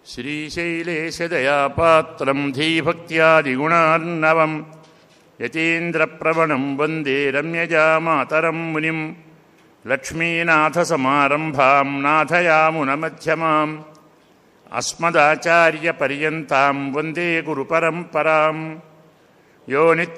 శ్రీశైలేశదయాపాత్రం ధీభక్త్యాదిగుణార్ణవం యతీంద్రప్రవణం వందే రమ్యజామాతరం మునిం లక్ష్మీనాథసమారంభాం నాథయామునమధ్యమాం అస్మదాచార్యపర్యంతాం వందే గురుపరంపరాం యో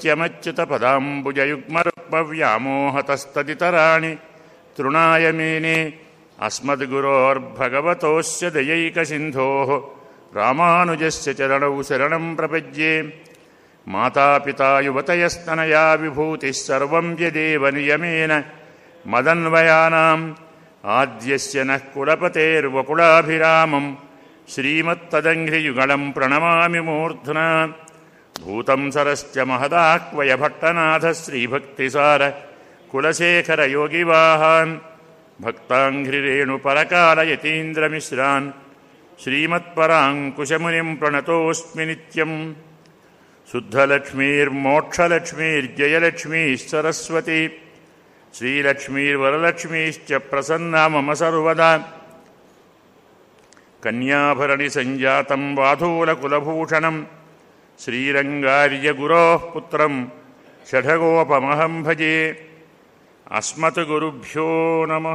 నిత్యమచ్యుతపదాంబుజయుగ్మరుక్మవ్యామోహతస్తదితరాణి తృణాయ మేనే అస్మద్గురోర్భగవతోస్య దయైకసింధోः రామానుజస్య చరణౌ శరణం ప్రపద్యే మాతాపితా యువతయస్తనయా విభూతిः సర్వం యదేవ నియమేన మదన్వయానాం ఆద్యస్య నః కులపతేర్వకులాభిరామం శ్రీమత్తదంఘ్రియుగళం ప్రణమామి మూర్ధ్నా భూతం సరశ్చ మహదాక్వయ భట్టనాథ శ్రీభక్తిసార కులశేఖర యోగివాహాన్ భక్తాంఘ్రిరేణుపరకాలయతీంద్రమిశ్రాన్ శ్రీమత్పరాంకుశమునిం ప్రణతోస్మి నిత్యం శుద్ధలక్ష్మీర్మోక్షలక్ష్మీర్జయలక్ష్మీశ్వరస్వతి శ్రీలక్ష్మీర్వరలక్ష్మీశ్చ ప్రసన్నా మమ సర్వదా కన్యాభరణి సంజాతం వాధూలకులభూషణం శ్రీరంగార్యగురోः పుత్రం షఠగోపమహం భజే అస్మద్గురుభ్యో నమ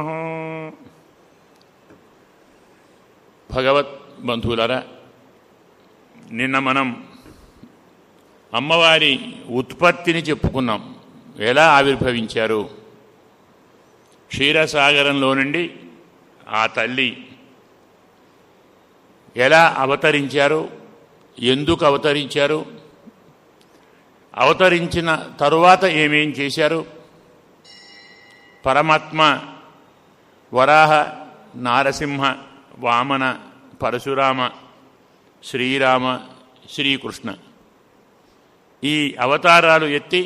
భగవత్ బంధువులరా నిన్న మనం అమ్మవారి ఉత్పత్తిని చెప్పుకున్నాం ఎలా ఆవిర్భవించారు క్షీరసాగరంలో నుండి ఆ తల్లి ఎలా అవతరించారు ఎందుకు అవతరించారు అవతరించిన తరువాత ఏమేం చేశారు పరమాత్మ వరాహ నారసింహ వామన పరశురామ శ్రీరామ శ్రీకృష్ణ ఈ అవతారాలు ఎత్తి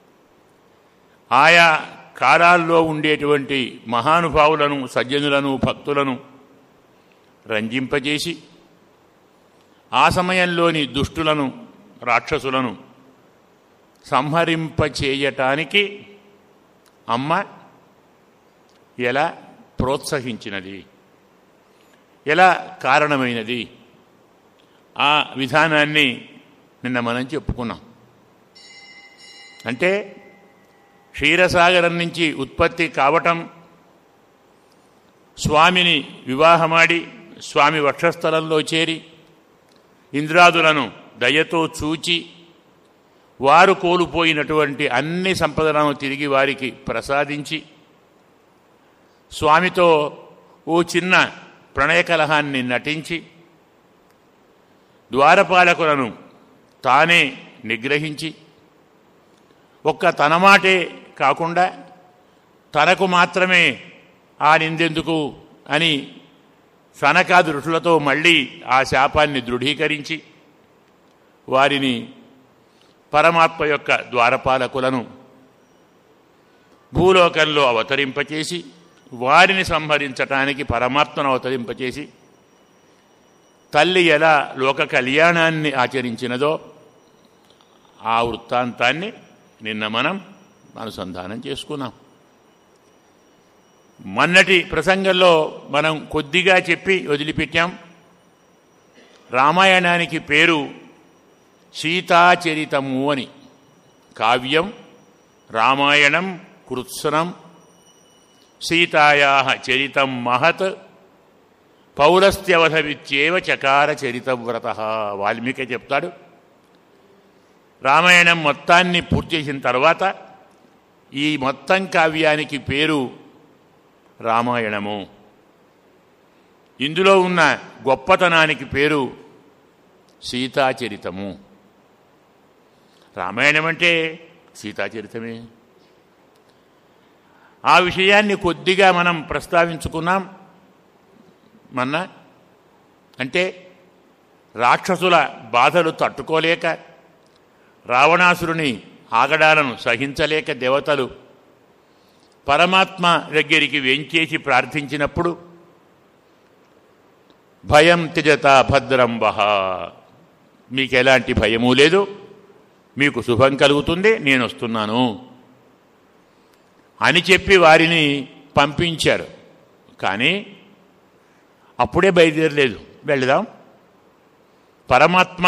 ఆయా కాలాల్లో ఉండేటువంటి మహానుభావులను సజ్జనులను భక్తులను రంజింపజేసి ఆ సమయంలోని దుష్టులను రాక్షసులను సంహరింపచేయటానికి అమ్మ ఎలా ప్రోత్సహించినది ఎలా కారణమైనది ఆ విధానాన్ని నిన్న మనం చెప్పుకున్నాం అంటే క్షీరసాగరం నుంచి ఉత్పత్తి కావటం స్వామిని వివాహమాడి స్వామి వక్షస్థలంలో చేరి ఇంద్రాదులను దయతో చూచి వారు కోల్పోయినటువంటి అన్ని సంపదలను తిరిగి వారికి ప్రసాదించి స్వామితో ఓ చిన్న ప్రణయ కలహాన్ని నటించి ద్వారపాలకులను తానే నిగ్రహించి ఒక్క తన మాటే కాకుండా తనకు మాత్రమే ఆ నిందెందుకు అని సనకాది ఋషులతో మళ్ళీ ఆ శాపాన్ని దృఢీకరించి వారిని పరమాత్మ యొక్క ద్వారపాలకులను భూలోకంలో అవతరింపచేసి వారిని సంహరించటానికి పరమాత్మను అవతరింపచేసి తల్లి ఎలా లోక కళ్యాణాన్ని ఆచరించినదో ఆ వృత్తాంతాన్ని నిన్న మనం అనుసంధానం చేసుకున్నాం మొన్నటి ప్రసంగంలో మనం కొద్దిగా చెప్పి వదిలిపెట్టాం రామాయణానికి పేరు సీతాచరితము అని కావ్యం రామాయణం కృత్సనం సీతాయా చరితం మహత్ పౌరస్త్యవధవిత్యేవ చకార చరితవ్రత వాల్మీకి చెప్తాడు రామాయణం మొత్తాన్ని పూర్తి చేసిన తర్వాత ఈ మొత్తం కావ్యానికి పేరు రామాయణము ఇందులో ఉన్న గొప్పతనానికి పేరు సీతాచరితము రామాయణం అంటే సీతాచరితమే ఆ విషయాన్ని కొద్దిగా మనం ప్రస్తావించుకున్నాం మొన్న అంటే రాక్షసుల బాధలు తట్టుకోలేక రావణాసురుని ఆగడాలను సహించలేక దేవతలు పరమాత్మ దగ్గరికి వెంచేసి ప్రార్థించినప్పుడు భయం త్యజత భద్రం వహ మీకు ఎలాంటి భయము లేదు మీకు శుభం కలుగుతుంది నేను వస్తున్నాను అని చెప్పి వారిని పంపించారు కానీ అప్పుడే బయలుదేరలేదు వెళదాం పరమాత్మ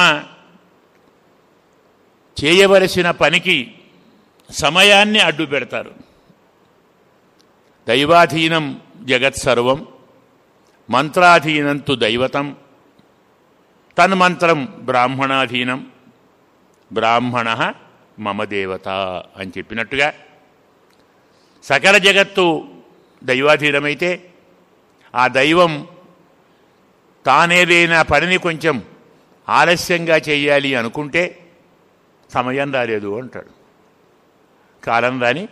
చేయవలసిన పనికి సమయాన్ని అడ్డు పెడతారు దైవాధీనం జగత్సర్వం మంత్రాధీనంతు దైవతం తన్మంత్రం బ్రాహ్మణాధీనం బ్రాహ్మణ మమ దేవత అని చెప్పినట్టుగా సకల జగత్తు దైవాధీనమైతే ఆ దైవం తానేదైనా పనిని కొంచెం ఆలస్యంగా చేయాలి అనుకుంటే సమయం రాలేదు అంటాడు కాలం రాని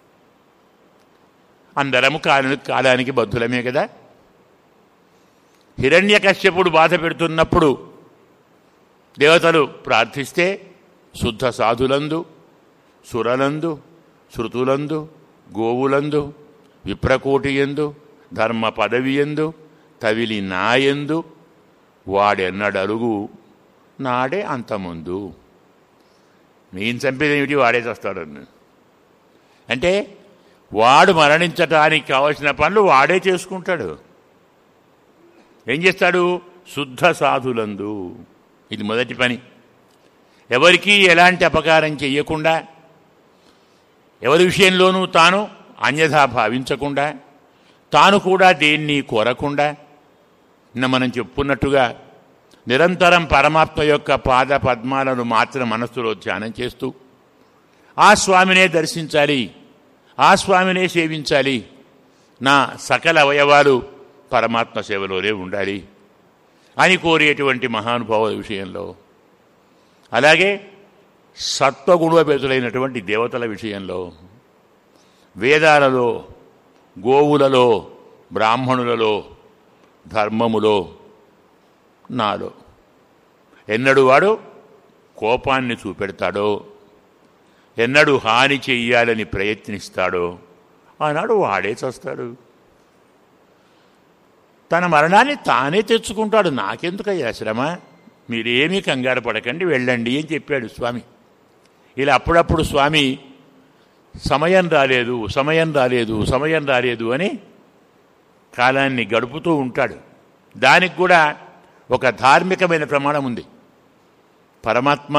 అందరము కాల కాలానికి బద్ధులమే కదా హిరణ్యకశ్యపుడు బాధ పెడుతున్నప్పుడు దేవతలు ప్రార్థిస్తే శుద్ధ సాధులందు సురలందు శృతులందు గోవులందు విప్రకోటియందు ధర్మ పదవియందు తవిలి నాయందు వాడెన్నడలుగు నాడే అంతముందు నేను చంపేదేమిటి వాడే చేస్తాడని అంటే వాడు మరణించటానికి కావలసిన పనులు వాడే చేసుకుంటాడు ఏం చేస్తాడు శుద్ధ సాధులందు ఇది మొదటి పని ఎవరికీ ఎలాంటి అపకారం చెయ్యకుండా ఎవరి విషయంలోనూ తాను అన్యథా భావించకుండా తాను కూడా దేన్ని కోరకుండా నిన్న మనం చెప్పుకున్నట్టుగా నిరంతరం పరమాత్మ యొక్క పాద పద్మాలను మాత్రం మనస్సులో ధ్యానం చేస్తూ ఆ స్వామినే దర్శించాలి ఆ స్వామినే సేవించాలి నా సకల అవయవాలు పరమాత్మ సేవలోనే ఉండాలి అని కోరేటువంటి మహానుభావుల విషయంలో అలాగే సత్వగుణోపేతులైనటువంటి దేవతల విషయంలో వేదాలలో గోవులలో బ్రాహ్మణులలో ధర్మములో నాలో ఎన్నడు వాడు కోపాన్ని చూపెడతాడో ఎన్నడు హాని చెయ్యాలని ప్రయత్నిస్తాడో ఆనాడు వాడే చస్తాడు తన మరణాన్ని తానే తెచ్చుకుంటాడు నాకెందుకయ్యా శ్రమ మీరేమీ కంగారు పడకండి వెళ్ళండి అని చెప్పాడు స్వామి ఇలా అప్పుడప్పుడు స్వామి సమయం రాలేదు సమయం రాలేదు సమయం రాలేదు అని కాలాన్ని గడుపుతూ ఉంటాడు దానికి కూడా ఒక ధార్మికమైన ప్రమాణం ఉంది పరమాత్మ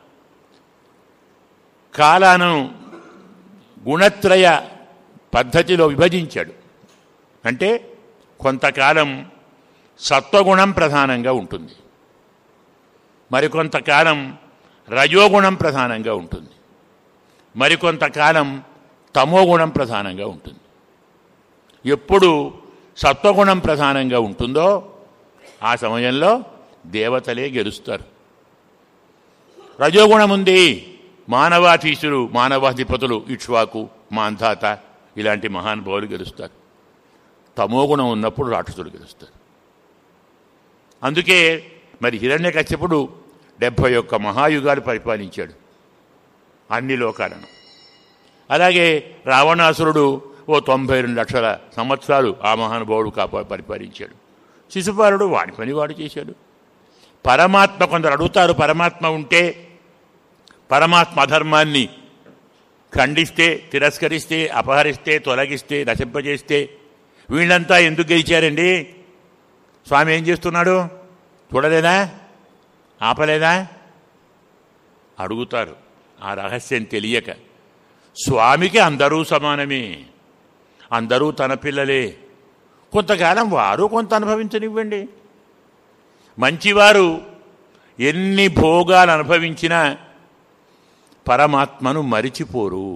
కాలాను గుణత్రయ పద్ధతిలో విభజించాడు అంటే కొంతకాలం సత్వగుణం ప్రధానంగా ఉంటుంది మరికొంతకాలం రజోగుణం ప్రధానంగా ఉంటుంది మరికొంతకాలం తమోగుణం ప్రధానంగా ఉంటుంది ఎప్పుడు సత్వగుణం ప్రధానంగా ఉంటుందో ఆ సమయంలో దేవతలే గెలుస్తారు రజోగుణం ఉంది మానవాధీశులు మానవాధిపతులు ఇక్ష్వాకు మాంధాత ఇలాంటి మహానుభావులు గెలుస్తారు తమోగుణం ఉన్నప్పుడు రాక్షసులు గెలుస్తారు అందుకే మరి హిరణ్య కశ్యపుడు డెబ్భై ఒక్క మహాయుగాలు పరిపాలించాడు అన్ని లోకాలను అలాగే రావణాసురుడు ఓ తొంభై రెండు లక్షల సంవత్సరాలు ఆ మహానుభావుడు కాపా పరిపాలించాడు శిశుపాలుడు వాడి పని వాడు చేశాడు పరమాత్మ కొందరు అడుగుతారు పరమాత్మ ఉంటే పరమాత్మ అధర్మాన్ని ఖండిస్తే తిరస్కరిస్తే అపహరిస్తే తొలగిస్తే నశింపజేస్తే వీళ్ళంతా ఎందుకు గెలిచారండి స్వామి ఏం చేస్తున్నాడు చూడలేదా ఆపలేదా అడుగుతారు ఆ రహస్యం తెలియక స్వామికి అందరూ సమానమే అందరూ తన పిల్లలే కొంతకాలం వారు కొంత అనుభవించనివ్వండి మంచివారు ఎన్ని భోగాలు అనుభవించినా పరమాత్మను మరిచిపోరు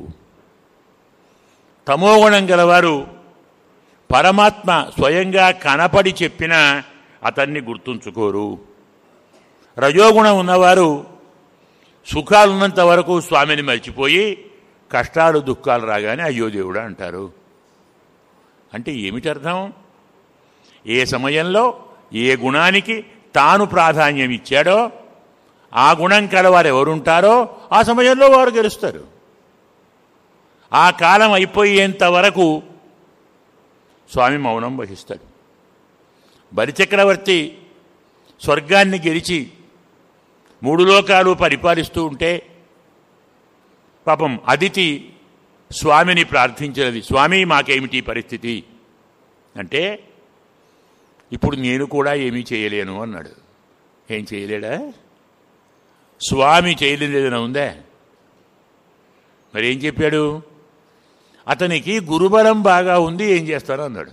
తమోగుణం గలవారు పరమాత్మ స్వయంగా కనపడి చెప్పినా అతన్ని గుర్తుంచుకోరు రజోగుణం ఉన్నవారు సుఖాలున్నంత వరకు స్వామిని మర్చిపోయి కష్టాలు దుఃఖాలు రాగానే అయ్యో దేవుడా అంటారు అంటే ఏమిటి అర్థం ఏ సమయంలో ఏ గుణానికి తాను ప్రాధాన్యం ఇచ్చాడో ఆ గుణం కలవారు ఎవరుంటారో ఆ సమయంలో వారు గెలుస్తారు ఆ కాలం అయిపోయేంత వరకు స్వామి మౌనం వహిస్తాడు బలిచక్రవర్తి స్వర్గాన్ని గెలిచి మూడు లోకాలు పరిపాలిస్తూ ఉంటే పాపం అదితి స్వామిని ప్రార్థించినది స్వామి మాకేమిటి పరిస్థితి అంటే ఇప్పుడు నేను కూడా ఏమీ చేయలేను అన్నాడు ఏం చేయలేడా స్వామి చేయలేదు ఏదైనా ఉందా మరి ఏం చెప్పాడు అతనికి గురుబలం బాగా ఉంది ఏం చేస్తారో అన్నాడు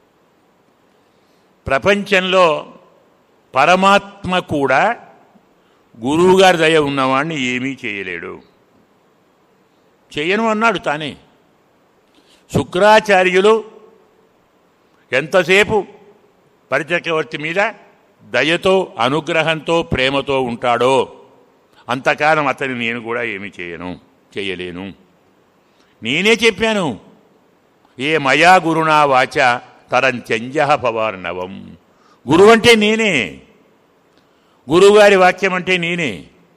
ప్రపంచంలో పరమాత్మ కూడా గురువుగారి దయ ఉన్నవాడిని ఏమీ చేయలేడు చెయ్యను అన్నాడు తానే శుక్రాచార్యులు ఎంతసేపు పరిచక్రవర్తి మీద దయతో అనుగ్రహంతో ప్రేమతో ఉంటాడో అంతకాలం అతని నేను కూడా ఏమి చేయను చేయలేను నేనే చెప్పాను ఏ మయా గురునా వాచ తరంత్యంజ పవార్ణవం గురువు అంటే నేనే గురువుగారి వాక్యం అంటే నేనే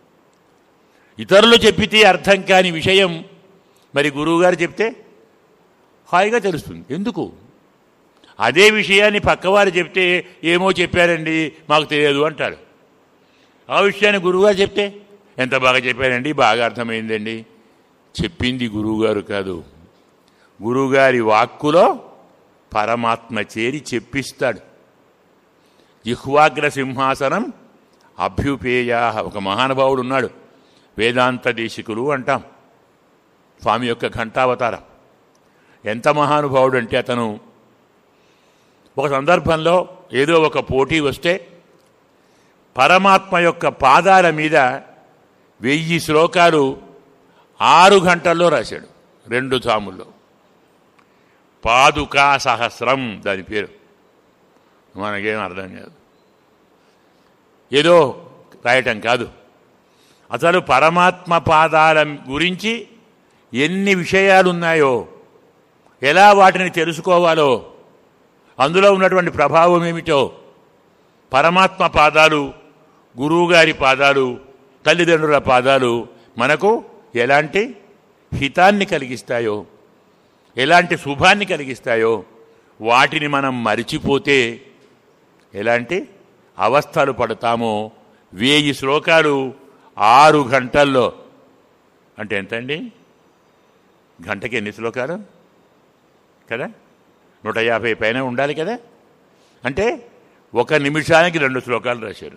ఇతరులు చెప్పితే అర్థం కాని విషయం మరి గురువుగారు చెప్తే హాయిగా తెలుస్తుంది ఎందుకు అదే విషయాన్ని పక్కవారు చెప్తే ఏమో చెప్పారండి మాకు తెలియదు అంటాడు ఆ విషయాన్ని గురువుగారు చెప్తే ఎంత బాగా చెప్పారండి బాగా అర్థమైందండి చెప్పింది గురువుగారు కాదు గురువుగారి వాక్కులో పరమాత్మ చేరి చెప్పిస్తాడు జిహ్వాగ్ర సింహాసనం అభ్యుపేయ ఒక మహానుభావుడు ఉన్నాడు వేదాంత దేశికులు అంటాం స్వామి యొక్క ఘంటావతారం ఎంత మహానుభావుడు అంటే అతను ఒక సందర్భంలో ఏదో ఒక పోటీ వస్తే పరమాత్మ యొక్క పాదాల మీద వెయ్యి శ్లోకాలు ఆరు గంటల్లో రాశాడు రెండు తాముల్లో పాదుకా సహస్రం దాని పేరు మనకేం అర్థం కాదు ఏదో రాయటం కాదు అసలు పరమాత్మ పాదాల గురించి ఎన్ని విషయాలున్నాయో ఎలా వాటిని తెలుసుకోవాలో అందులో ఉన్నటువంటి ప్రభావం ఏమిటో పరమాత్మ పాదాలు గురువుగారి పాదాలు తల్లిదండ్రుల పాదాలు మనకు ఎలాంటి హితాన్ని కలిగిస్తాయో ఎలాంటి శుభాన్ని కలిగిస్తాయో వాటిని మనం మరిచిపోతే ఎలాంటి అవస్థలు పడతామో వేయి శ్లోకాలు ఆరు గంటల్లో అంటే ఎంతండి గంటకి ఎన్ని శ్లోకాలు కదా నూట యాభై పైన ఉండాలి కదా అంటే ఒక నిమిషానికి రెండు శ్లోకాలు రాశారు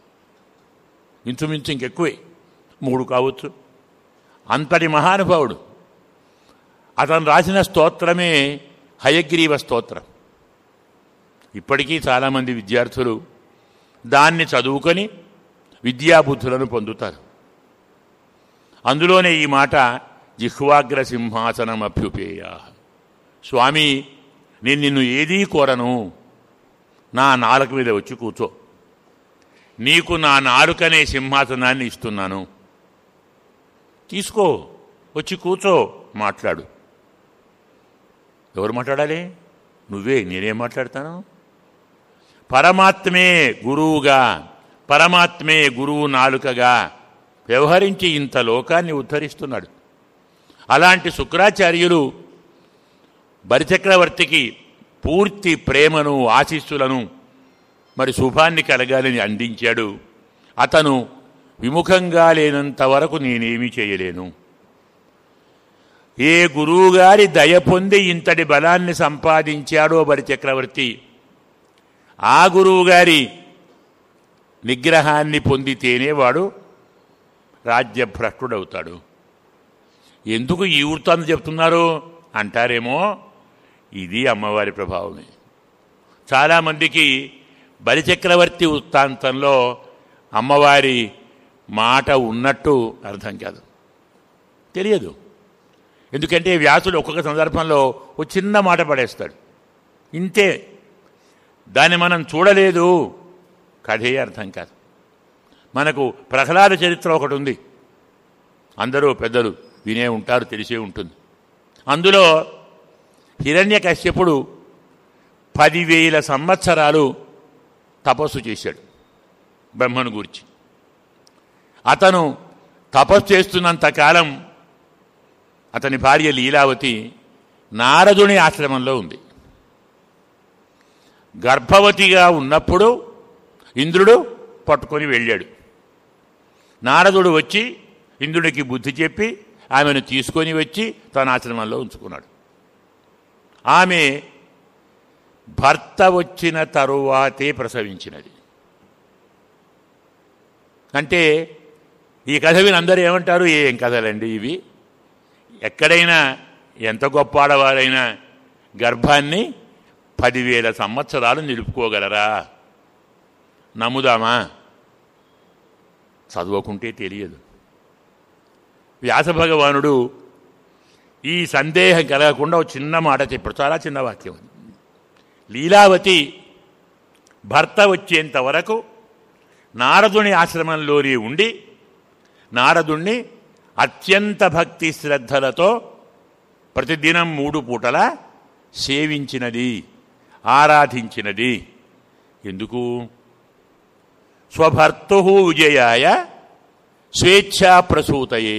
ఇంచుమించు ఇంకెక్కువే మూడు కావచ్చు అంతటి మహానుభావుడు అతను రాసిన స్తోత్రమే హయగ్రీవ స్తోత్రం ఇప్పటికీ చాలామంది విద్యార్థులు దాన్ని చదువుకొని విద్యాబుద్ధులను పొందుతారు అందులోనే ఈ మాట జిహ్వాగ్ర సింహాసనం అభ్యుపేయ స్వామి నేను నిన్ను ఏదీ కోరను నా నాలుక మీద వచ్చి కూర్చో నీకు నా నాలుకనే సింహాసనాన్ని ఇస్తున్నాను తీసుకో వచ్చి కూర్చో మాట్లాడు ఎవరు మాట్లాడాలి నువ్వే నేనేం మాట్లాడతాను పరమాత్మే గురువుగా పరమాత్మే గురువు నాలుకగా వ్యవహరించి ఇంత లోకాన్ని ఉద్ధరిస్తున్నాడు అలాంటి శుక్రాచార్యులు బరిచక్రవర్తికి పూర్తి ప్రేమను ఆశీస్సులను మరి శుభాన్ని కలగాలని అందించాడు అతను విముఖంగా లేనంత వరకు నేనేమీ చేయలేను ఏ గురువుగారి దయ పొంది ఇంతటి బలాన్ని సంపాదించాడో బరిచక్రవర్తి ఆ గురువుగారి నిగ్రహాన్ని పొందితేనే వాడు రాజ్యభ్రష్టుడవుతాడు ఎందుకు ఈ వృత్తాన్ని చెప్తున్నారు అంటారేమో ఇది అమ్మవారి ప్రభావమే చాలామందికి బలిచక్రవర్తి వృత్తాంతంలో అమ్మవారి మాట ఉన్నట్టు అర్థం కాదు తెలియదు ఎందుకంటే వ్యాసుడు ఒక్కొక్క సందర్భంలో ఒక చిన్న మాట పడేస్తాడు ఇంతే దాన్ని మనం చూడలేదు కథే అర్థం కాదు మనకు ప్రహ్లాద చరిత్ర ఒకటి ఉంది అందరూ పెద్దలు వినే ఉంటారు తెలిసే ఉంటుంది అందులో హిరణ్య కశ్యపుడు పదివేల సంవత్సరాలు తపస్సు చేశాడు బ్రహ్మను గురించి అతను తపస్సు చేస్తున్నంత కాలం అతని భార్య లీలావతి నారదుని ఆశ్రమంలో ఉంది గర్భవతిగా ఉన్నప్పుడు ఇంద్రుడు పట్టుకొని వెళ్ళాడు నారదుడు వచ్చి ఇంద్రుడికి బుద్ధి చెప్పి ఆమెను తీసుకొని వచ్చి తన ఆశ్రమంలో ఉంచుకున్నాడు ఆమె భర్త వచ్చిన తరువాతే ప్రసవించినది అంటే ఈ కథ విని అందరూ ఏమంటారు ఏం కథలండి ఇవి ఎక్కడైనా ఎంత గొప్ప ఆడవారైనా గర్భాన్ని పదివేల సంవత్సరాలు నిలుపుకోగలరా నమ్ముదామా చదవకుంటే తెలియదు వ్యాస భగవానుడు ఈ సందేహం కలగకుండా ఒక చిన్న మాట చెప్పాడు చాలా చిన్న వాక్యం అది. లీలావతి భర్త వచ్చేంత వరకు నారదుని ఆశ్రమంలోనే ఉండి నారదుణ్ణి అత్యంత భక్తి శ్రద్ధలతో ప్రతిదినం మూడు పూటల సేవించినది ఆరాధించినది ఎందుకు స్వభర్తు విజయాయ స్వేచ్ఛా ప్రసూతయే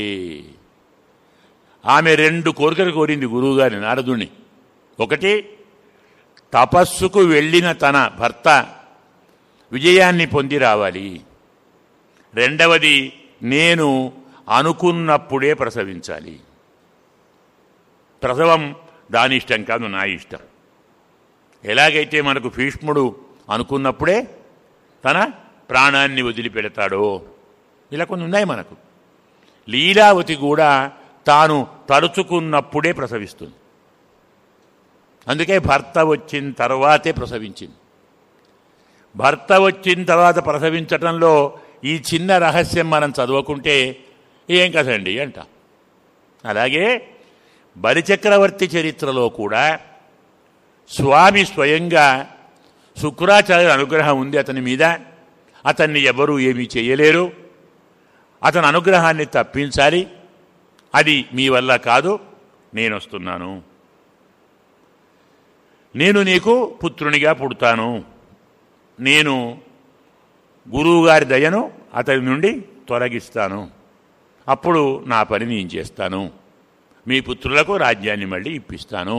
ఆమె రెండు కోరికలు కోరింది గురువుగారి నారదుణ్ణి ఒకటి తపస్సుకు వెళ్ళిన తన భర్త విజయాన్ని పొంది రావాలి రెండవది నేను అనుకున్నప్పుడే ప్రసవించాలి ప్రసవం దాని ఇష్టం కాదు నా ఇష్టం ఎలాగైతే మనకు భీష్ముడు అనుకున్నప్పుడే తన ప్రాణాన్ని వదిలిపెడతాడో ఇలా కొన్ని ఉన్నాయి మనకు లీలావతి కూడా తాను తలుచుకున్నప్పుడే ప్రసవిస్తుంది అందుకే భర్త వచ్చిన తర్వాతే ప్రసవించింది భర్త వచ్చిన తర్వాత ప్రసవించటంలో ఈ చిన్న రహస్యం మనం చదవకుంటే ఏం కదండి అంట అలాగే బలిచక్రవర్తి చరిత్రలో కూడా స్వామి స్వయంగా శుక్రాచార్య అనుగ్రహం ఉంది అతని మీద అతన్ని ఎవరూ ఏమీ చేయలేరు అతని అనుగ్రహాన్ని తప్పించాలి అది మీ వల్ల కాదు నేను వస్తున్నాను నేను నీకు పుత్రునిగా పుడతాను నేను గురువుగారి దయను అతని నుండి తొలగిస్తాను అప్పుడు నా పని నేను చేస్తాను మీ పుత్రులకు రాజ్యాన్ని మళ్ళీ ఇప్పిస్తాను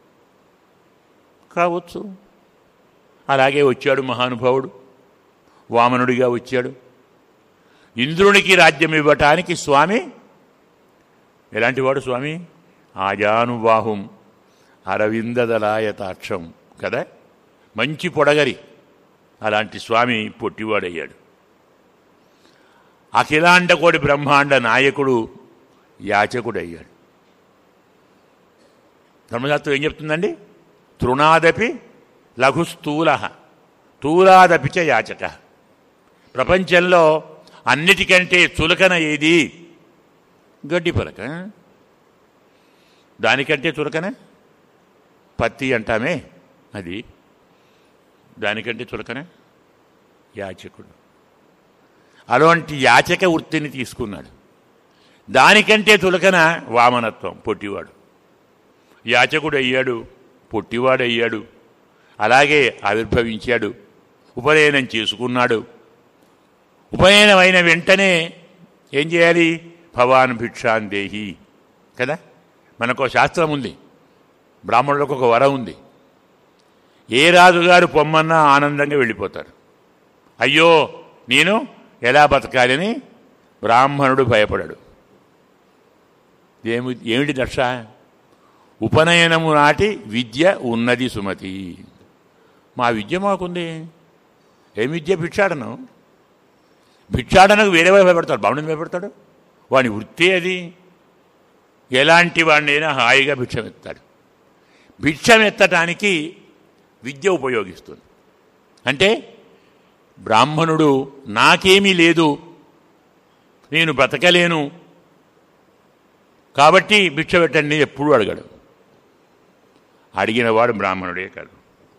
కావచ్చు అలాగే వచ్చాడు మహానుభావుడు వామనుడిగా వచ్చాడు ఇంద్రునికి రాజ్యం ఇవ్వటానికి స్వామి ఎలాంటి వాడు స్వామి ఆజానుబాహుం అరవిందదలాయతాక్షం కదా మంచి పొడగరి అలాంటి స్వామి పొట్టివాడయ్యాడు అఖిలాండకోడి బ్రహ్మాండ నాయకుడు యాచకుడయ్యాడు ధర్మశాస్త్రం ఏం చెప్తుందండి తృణాదపి లఘుస్థూల తూలాదపి చ యాచక ప్రపంచంలో అన్నిటికంటే చులకన ఏది గడ్డి పలక దానికంటే చులకన పత్తి అంటామే అది దానికంటే చులకన యాచకుడు అలాంటి యాచక వృత్తిని తీసుకున్నాడు దానికంటే చులకన వామనత్వం పొట్టివాడు యాచకుడు అయ్యాడు పొట్టివాడు అయ్యాడు అలాగే ఆవిర్భవించాడు ఉపనయనం చేసుకున్నాడు ఉపనయనం అయిన వెంటనే ఏం చేయాలి భవాన్ భిక్షాన్ దేహి కదా మనకు శాస్త్రం ఉంది బ్రాహ్మణులకు ఒక వరం ఉంది ఏ రాజుగారు పొమ్మన్నా ఆనందంగా వెళ్ళిపోతారు అయ్యో నేను ఎలా బతకాలని బ్రాహ్మణుడు భయపడాడు ఏమి ఏమిటి దక్ష ఉపనయనము నాటి విద్య ఉన్నది సుమతి మా విద్య మాకుంది ఏం విద్య భిక్షాటనం భిక్షాటనకు వేరే వాడు భయపడతాడు బాగుండని భయపడతాడు వాని వృత్తి అది ఎలాంటి వాడినైనా హాయిగా భిక్షం ఎత్తాడు భిక్షం ఎత్తటానికి విద్య ఉపయోగిస్తుంది అంటే బ్రాహ్మణుడు నాకేమీ లేదు నేను బ్రతకలేను కాబట్టి భిక్ష పెట్టండి ఎప్పుడూ అడగడు అడిగినవాడు బ్రాహ్మణుడే కాదు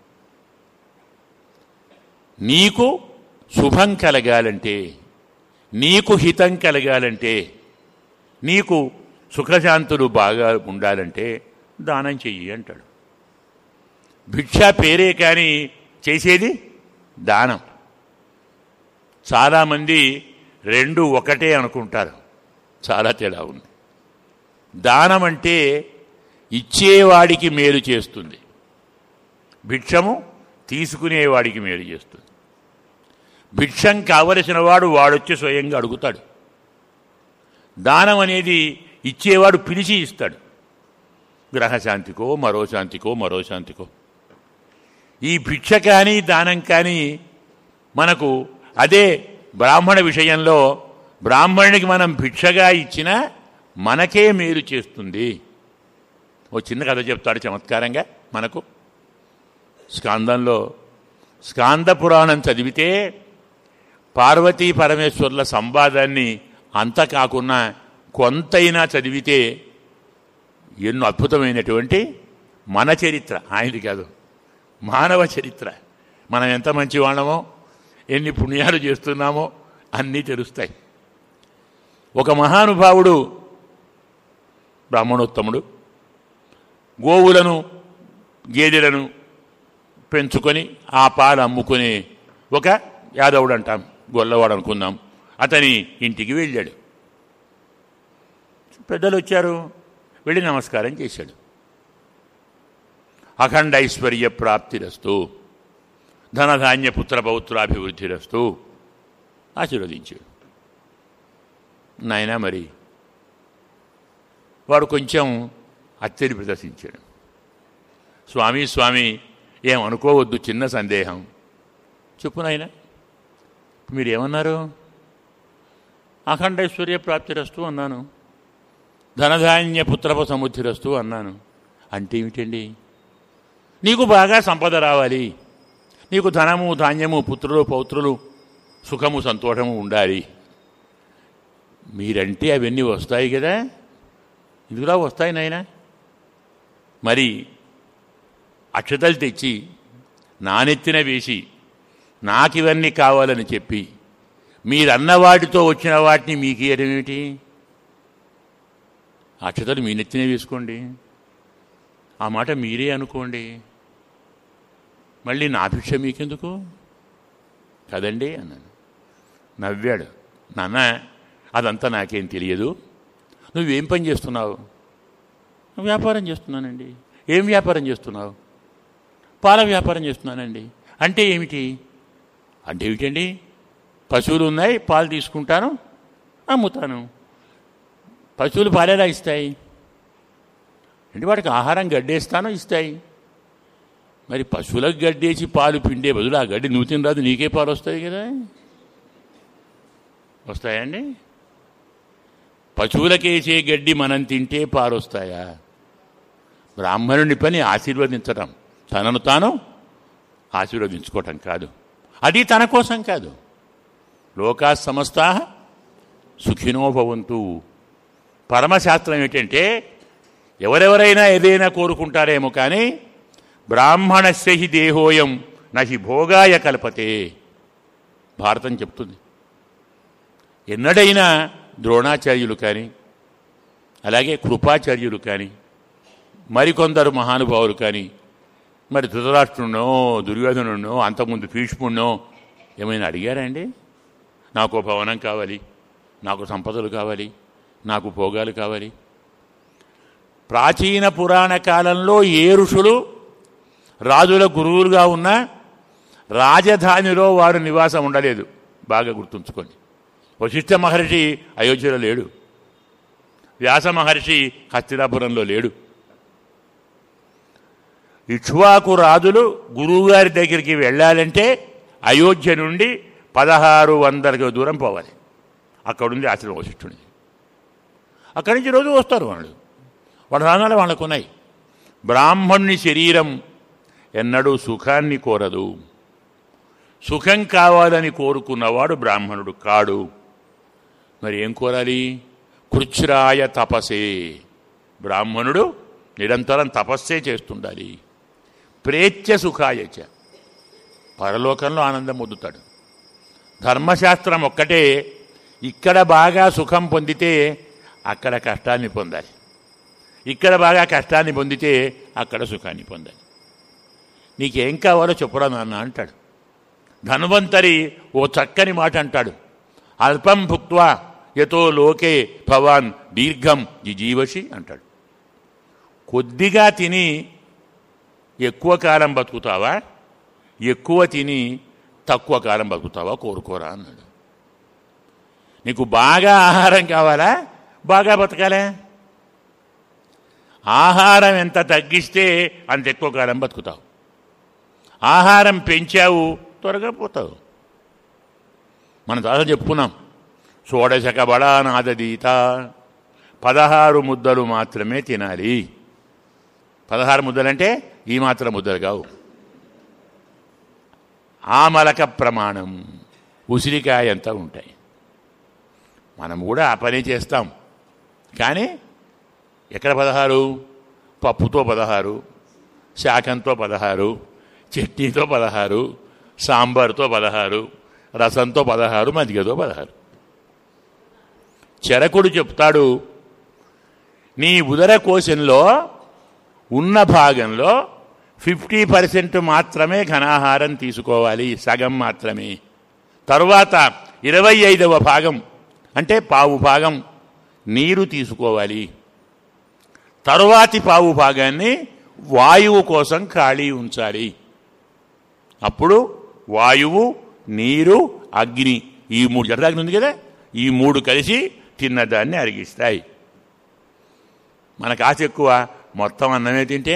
నీకు శుభం కలగాలంటే నీకు హితం కలగాలంటే నీకు సుఖశాంతులు బాగా ఉండాలంటే దానం చెయ్యి అంటాడు భిక్ష పేరే కానీ చేసేది దానం చాలామంది రెండు ఒకటే అనుకుంటారు చాలా తేడా ఉంది దానం అంటే ఇచ్చేవాడికి మేలు చేస్తుంది భిక్షము తీసుకునేవాడికి మేలు చేస్తుంది భిక్షం కావలసిన వాడు వాడొచ్చి స్వయంగా అడుగుతాడు దానం అనేది ఇచ్చేవాడు పిలిచి ఇస్తాడు గ్రహశాంతికో మరో శాంతికో మరో శాంతికో ఈ భిక్ష కానీ దానం కానీ మనకు అదే బ్రాహ్మణ విషయంలో బ్రాహ్మణునికి మనం భిక్షగా ఇచ్చినా మనకే మేలు చేస్తుంది ఓ చిన్న కథ చెప్తాడు చమత్కారంగా మనకు స్కాందంలో స్కాంద పురాణం చదివితే పార్వతీ పరమేశ్వర్ల సంవాదాన్ని అంత కాకుండా కొంతైనా చదివితే ఎన్నో అద్భుతమైనటువంటి మన చరిత్ర ఆయనది కాదు మానవ చరిత్ర మనం ఎంత మంచి వాళ్ళమో ఎన్ని పుణ్యాలు చేస్తున్నామో అన్నీ తెలుస్తాయి ఒక మహానుభావుడు బ్రాహ్మణోత్తముడు గోవులను గేదెలను పెంచుకొని ఆ పాలు అమ్ముకునే ఒక యాదవుడు అంటాం గొల్లవాడు అనుకుందాం అతని ఇంటికి వెళ్ళాడు పెద్దలు వచ్చారు వెళ్ళి నమస్కారం చేశాడు అఖండ ఐశ్వర్య ప్రాప్తిరస్తు ధనధాన్య పుత్ర పౌత్రాభివృద్ధిరస్తు ఆశీర్వదించాడు నాయన మరి వాడు కొంచెం అత్తిడి ప్రదర్శించాడు స్వామి స్వామి ఏమనుకోవద్దు చిన్న సందేహం చెప్పు నాయన మీరు ఏమన్నారు అఖండైశ్వర్య ప్రాప్తిరస్తు అన్నాను ధనధాన్య పుత్రప సముద్ధిరస్తు అన్నాను అంటే ఏమిటండి నీకు బాగా సంపద రావాలి నీకు ధనము ధాన్యము పుత్రులు పౌత్రులు సుఖము సంతోషము ఉండాలి మీరంటే అవన్నీ వస్తాయి కదా ఇదిలా వస్తాయి నాయన మరి అక్షతలు తెచ్చి నానెత్తిన వేసి నాకివన్నీ కావాలని చెప్పి మీరన్న వాటితో వచ్చిన వాటిని మీకు ఇయ్యడం ఏమిటి అక్షతలు మీ నెత్తినే వేసుకోండి ఆ మాట మీరే అనుకోండి మళ్ళీ నా భిక్ష మీకెందుకు కదండి అన్నాను నవ్వాడు నాన్న అదంతా నాకేం తెలియదు నువ్వేం పని చేస్తున్నావు వ్యాపారం చేస్తున్నానండి ఏం వ్యాపారం చేస్తున్నావు పాల వ్యాపారం చేస్తున్నానండి అంటే ఏమిటి అంటే ఏమిటండి పశువులు ఉన్నాయి పాలు తీసుకుంటాను అమ్ముతాను పశువులు పాలేలా ఇస్తాయి అంటే వాటికి ఆహారం గడ్డేస్తాను ఇస్తాయి మరి పశువులకు గడ్డేసి పాలు పిండే బదులు ఆ గడ్డి నువ్వు తినరాదు నీకే పాలు వస్తాయి కదా వస్తాయండి పశువులకేసే గడ్డి మనం తింటే పాలు వస్తాయా బ్రాహ్మణుని పని ఆశీర్వదించటం తనను తాను ఆశీర్వదించుకోవటం కాదు అది తన కోసం కాదు లోకా సమస్తా సుఖినో భవంతు పరమశాస్త్రం ఏంటంటే ఎవరెవరైనా ఏదైనా కోరుకుంటారేమో కానీ బ్రాహ్మణస్య హి దేహోయం నహి భోగాయ కల్పతే భారతం చెప్తుంది ఎన్నడైనా ద్రోణాచార్యులు కానీ అలాగే కృపాచార్యులు కానీ మరికొందరు మహానుభావులు కానీ మరి ధృతరాష్ట్రునో దుర్యోధనునో అంతకుముందు భీష్ముడినో ఏమైనా అడిగారా అండి నాకు భవనం కావాలి నాకు సంపదలు కావాలి నాకు భోగాలు కావాలి ప్రాచీన పురాణ కాలంలో ఏ ఋషులు రాజుల గురువులుగా ఉన్న రాజధానిలో వారు నివాసం ఉండలేదు బాగా గుర్తుంచుకోండి వశిష్ఠ మహర్షి అయోధ్యలో లేడు వ్యాస మహర్షి హస్తినాపురంలో లేడు ఇక్ష్వాకు రాజులు గురువుగారి దగ్గరికి వెళ్ళాలంటే అయోధ్య నుండి పదహారు వందల దూరం పోవాలి అక్కడుంది ఆశ్రమం వశిష్ఠుడిది అక్కడి నుంచి రోజు వస్తారు వాళ్ళు వాళ్ళ రాగాలు వాళ్ళకు ఉన్నాయి బ్రాహ్మణుని శరీరం ఎన్నడూ సుఖాన్ని కోరదు సుఖం కావాలని కోరుకున్నవాడు బ్రాహ్మణుడు కాడు మరి ఏం కోరాలి కృచ్రాయ తపసే బ్రాహ్మణుడు నిరంతరం తపస్సే చేస్తుండాలి ప్రేత్య సుఖాయచ పరలోకంలో ఆనందం పొందుతాడు ధర్మశాస్త్రం ఒక్కటే ఇక్కడ బాగా సుఖం పొందితే అక్కడ కష్టాన్ని పొందాలి ఇక్కడ బాగా కష్టాన్ని పొందితే అక్కడ సుఖాన్ని పొందాలి నీకేం కావాలో చెప్పురా నాన్న అంటాడు ధన్వంతరి ఓ చక్కని మాట అంటాడు అల్పం భుక్వా యతో లోకే భవాన్ దీర్ఘం జిజీవసి అంటాడు కొద్దిగా తిని ఎక్కువ కాలం బతుకుతావా ఎక్కువ తిని తక్కువ కాలం బతుకుతావా కోరుకోరా అన్నాడు నీకు బాగా ఆహారం కావాలా బాగా బతకాలా ఆహారం ఎంత తగ్గిస్తే అంత ఎక్కువ కాలం బతుకుతావు ఆహారం పెంచావు త్వరగా పోతావు మనం చాలా చెప్పుకున్నాం షోడశక బడానాదీత పదహారు ముద్దలు మాత్రమే తినాలి పదహారు ముద్దలంటే ఈ మాత్రం ముద్దలు కావు ఆమలక ప్రమాణం ఉసిరికాయ అంతా ఉంటాయి మనం కూడా ఆ పని చేస్తాం కానీ ఎక్కడ పదహారు పప్పుతో పదహారు శాకంతో పదహారు చట్నీతో పదహారు సాంబార్తో పదహారు రసంతో పదహారు మజ్జిగతో పదహారు చరకుడు చెప్తాడు నీ ఉదర కోశంలో ఉన్న భాగంలో ఫిఫ్టీ పర్సెంట్ మాత్రమే ఘనాహారం తీసుకోవాలి సగం మాత్రమే తరువాత ఇరవై ఐదవ భాగం అంటే పావు భాగం నీరు తీసుకోవాలి తరువాతి పావు భాగాన్ని వాయువు కోసం ఖాళీ ఉంచాలి అప్పుడు వాయువు నీరు అగ్ని ఈ మూడు జఠరాగ్ని ఉంది కదా ఈ మూడు కలిసి తిన్నదాన్ని అరిగిస్తాయి మనకు ఆశ ఎక్కువ మొత్తం అన్నమే తింటే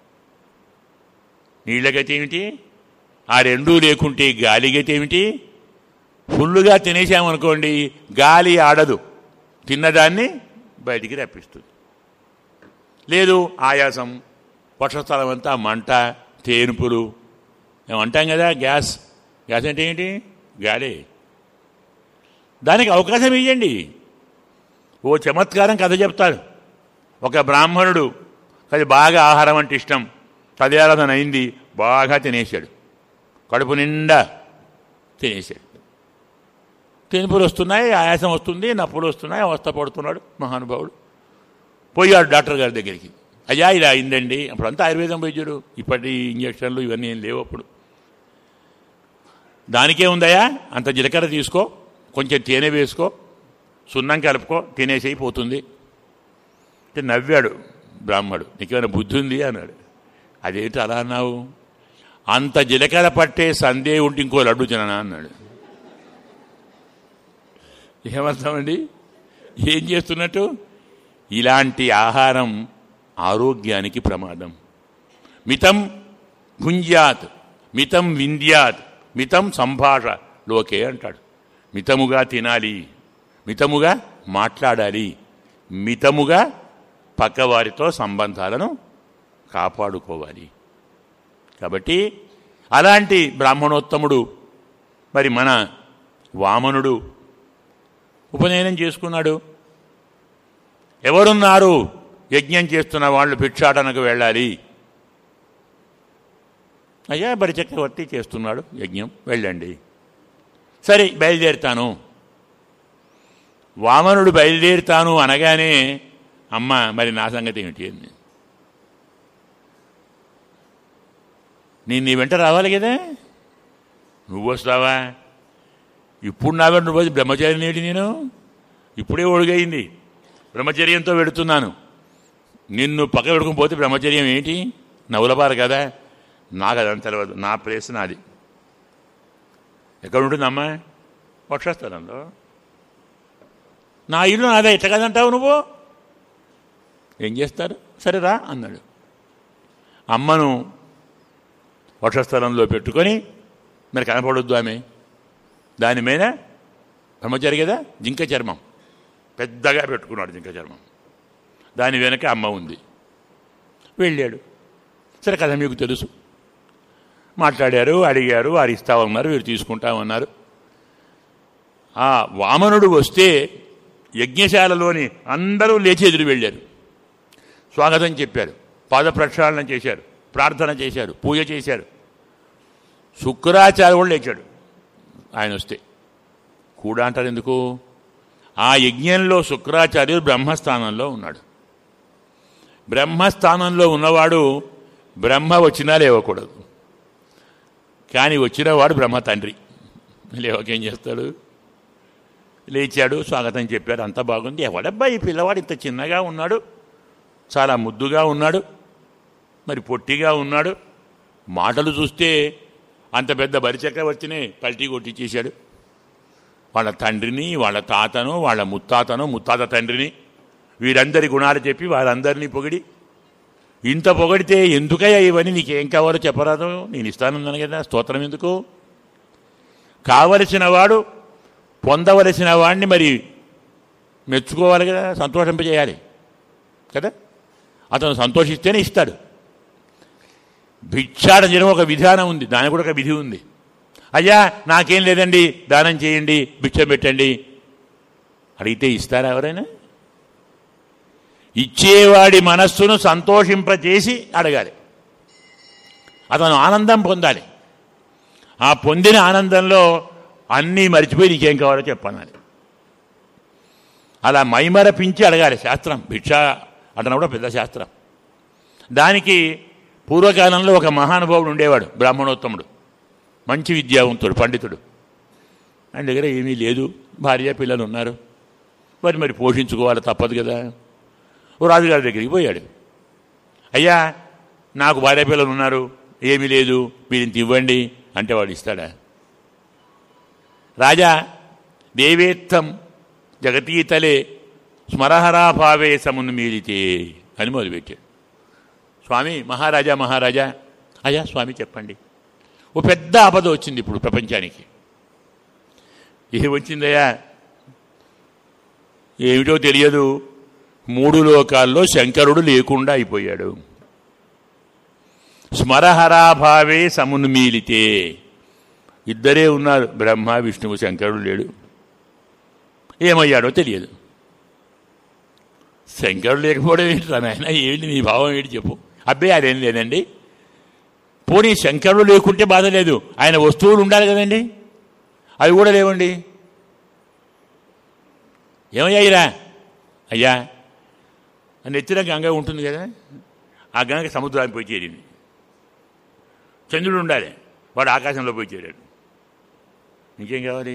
నీళ్ళ గతి ఏమిటి ఆ రెండూ లేకుంటే గాలి గతి ఏమిటి ఫుల్లుగా తినేసామనుకోండి గాలి ఆడదు తిన్నదాన్ని బయటికి రప్పిస్తుంది లేదు ఆయాసం వర్షస్థలం అంతా మంట తేనుపులు ఏమంటాం కదా గ్యాస్ గ్యాస్ అంటే ఏంటి గాలి దానికి అవకాశం ఇవ్వండి ఓ చమత్కారం కథ చెప్తాడు ఒక బ్రాహ్మణుడు అది బాగా ఆహారం అంటే ఇష్టం తదేరాధన అయింది బాగా తినేశాడు కడుపు నిండా తినేశాడు తెనుపులు వస్తున్నాయి ఆయాసం వస్తుంది నప్పులు వస్తున్నాయి అవస్థ పడుతున్నాడు మహానుభావుడు పోయాడు డాక్టర్ గారి దగ్గరికి అయ్యా ఇలా అయిందండి అప్పుడంతా ఆయుర్వేదం వైద్యుడు ఇప్పటి ఇంజక్షన్లు ఇవన్నీ ఏం లేవు అప్పుడు దానికే ఉందయా అంత జీలకర్ర తీసుకో కొంచెం తేనె వేసుకో సున్నం కలుపుకో తినేసేయి పోతుంది అంటే నవ్వాడు బ్రాహ్మడు నీకేమైనా బుద్ధి ఉంది అన్నాడు అదేంటి అలా అన్నావు అంత జీలకర్ర పట్టే సందే ఉంటే ఇంకో లడ్డు తిననా అన్నాడు ఏమర్థమండి ఏం చేస్తున్నట్టు ఇలాంటి ఆహారం ఆరోగ్యానికి ప్రమాదం మితం భుంజ్యాత్ మితం వింధ్యాత్ మితం సంభాష లోకే అంటాడు మితముగా తినాలి మితముగా మాట్లాడాలి మితముగా పక్కవారితో సంబంధాలను కాపాడుకోవాలి కాబట్టి అలాంటి బ్రాహ్మణోత్తముడు మరి మన వామనుడు ఉపనయనం చేసుకున్నాడు ఎవరున్నారు యజ్ఞం చేస్తున్న వాళ్ళు భిక్షాటనకు వెళ్ళాలి అయ్యా బరి చక్రవర్తి చేస్తున్నాడు యజ్ఞం వెళ్ళండి సరే బయలుదేరుతాను వామనుడు బయలుదేరుతాను అనగానే అమ్మ మరి నా సంగతి ఏమిటి అని నేను నీ వెంట రావాలి కదా నువ్వు వస్తావా ఇప్పుడు నా వెంట నువ్వు బ్రహ్మచారిని ఏంటి నేను ఇప్పుడే ఒడుగైంది బ్రహ్మచర్యంతో వెడుతున్నాను నిన్ను పక్క పెట్టుకుని పోతే బ్రహ్మచర్యం ఏంటి నవ్వులపారు కదా నాకు అదంత తెలియదు నా ప్లేస్ నాది ఎక్కడ ఉంటుందమ్మా వక్షస్థలంలో నా ఇల్లు నాదే ఎట్ట కదంటావు నువ్వు ఏం చేస్తారు సరేరా అన్నాడు అమ్మను వక్షస్థలంలో పెట్టుకొని మరి కనపడొద్దు ఆమె దాని మీద బ్రహ్మచారి కదా జింక చర్మం పెద్దగా పెట్టుకున్నాడు జింక చర్మం దాని వెనక అమ్మ ఉంది వెళ్ళాడు సరే కదా మీకు తెలుసు మాట్లాడారు అడిగారు వారు ఇస్తామన్నారు వీరు తీసుకుంటామన్నారు ఆ వామనుడు వస్తే యజ్ఞశాలలోని అందరూ లేచి ఎదురు వెళ్ళారు స్వాగతం చెప్పారు పాద ప్రక్షాళన చేశారు ప్రార్థన చేశారు పూజ చేశారు శుక్రాచార్య కూడా లేచాడు ఆయన వస్తే కూడా అంటారు ఎందుకు ఆ యజ్ఞంలో శుక్రాచార్యుడు బ్రహ్మస్థానంలో ఉన్నాడు బ్రహ్మస్థానంలో ఉన్నవాడు బ్రహ్మ వచ్చినా లేవకూడదు కానీ వచ్చినవాడు బ్రహ్మ తండ్రి లేవకేం చేస్తాడు లేచాడు స్వాగతం చెప్పారు అంతా బాగుంది ఎవడబ్బా ఈ పిల్లవాడు ఇంత చిన్నగా ఉన్నాడు చాలా ముద్దుగా ఉన్నాడు మరి పొట్టిగా ఉన్నాడు మాటలు చూస్తే అంత పెద్ద బరిచక్రవర్తినే పల్టీ కొట్టించేశాడు వాళ్ళ తండ్రిని వాళ్ళ తాతను వాళ్ళ ముత్తాతను ముత్తాత తండ్రిని వీరందరి గుణాలు చెప్పి వారందరినీ పొగిడి ఇంత పొగిడితే ఎందుకయ్యా ఇవన్నీ నీకేం కావాలో చెప్పరాదు నేను ఇస్తానన్నాను కదా స్తోత్రం ఎందుకు కావలసిన వాడు పొందవలసిన వాడిని మరి మెచ్చుకోవాలి కదా సంతోషింపజేయాలి కదా అతను సంతోషిస్తేనే ఇస్తాడు భిక్షాటన చేయడం ఒక విధానం ఉంది దానికి కూడా ఒక విధి ఉంది అయ్యా నాకేం లేదండి దానం చేయండి భిక్ష పెట్టండి అడిగితే ఇస్తారా ఎవరైనా ఇచ్చేవాడి మనస్సును సంతోషింపచేసి అడగాలి అతను ఆనందం పొందాలి ఆ పొందిన ఆనందంలో అన్నీ మర్చిపోయి నీకేం కావాలో చెప్పనాలి అలా మైమరపించి అడగాలి శాస్త్రం భిక్ష అంటున్నా కూడా పెద్ద శాస్త్రం దానికి పూర్వకాలంలో ఒక మహానుభావుడు ఉండేవాడు బ్రాహ్మణోత్తముడు మంచి విద్యావంతుడు పండితుడు ఆయన దగ్గర ఏమీ లేదు భార్య పిల్లలు ఉన్నారు మరి మరి పోషించుకోవాలి తప్పదు కదా ఓ రాజుగారి దగ్గరికి పోయాడు అయ్యా నాకు భార్య పిల్లలు ఉన్నారు ఏమీ లేదు మీరు ఇంత ఇవ్వండి అంటే వాడు ఇస్తాడా రాజా దేవేత్తం జగతీతలే స్మరహరాభావే సమును మీరితే అని మొదలుపెట్టాడు స్వామి మహారాజా మహారాజా అయ్యా స్వామి చెప్పండి ఓ పెద్ద ఆపద వచ్చింది ఇప్పుడు ప్రపంచానికి ఏం వచ్చిందయ్యా ఏమిటో తెలియదు మూడు లోకాల్లో శంకరుడు లేకుండా అయిపోయాడు స్మరహరాభావే సమున్మీలితే ఇద్దరే ఉన్నారు బ్రహ్మ విష్ణువు శంకరుడు లేడు ఏమయ్యాడో తెలియదు శంకరుడు లేకపోవడం ఏంటి నాయన ఏంటి నీ భావం ఏంటి చెప్పు అబ్బే అదేం లేదండి పోనీ శంకరుడు లేకుంటే బాధ లేదు ఆయన వస్తువులు ఉండాలి కదండి అవి కూడా లేవండి ఏమయ్యా ఇరా అయ్యా నెత్తిన గంగ ఉంటుంది కదా ఆ గంగ సముద్రానికి పోయి చేరింది చంద్రుడు ఉండాలి వాడు ఆకాశంలో పోయి చేరాడు ఇంకేం కావాలి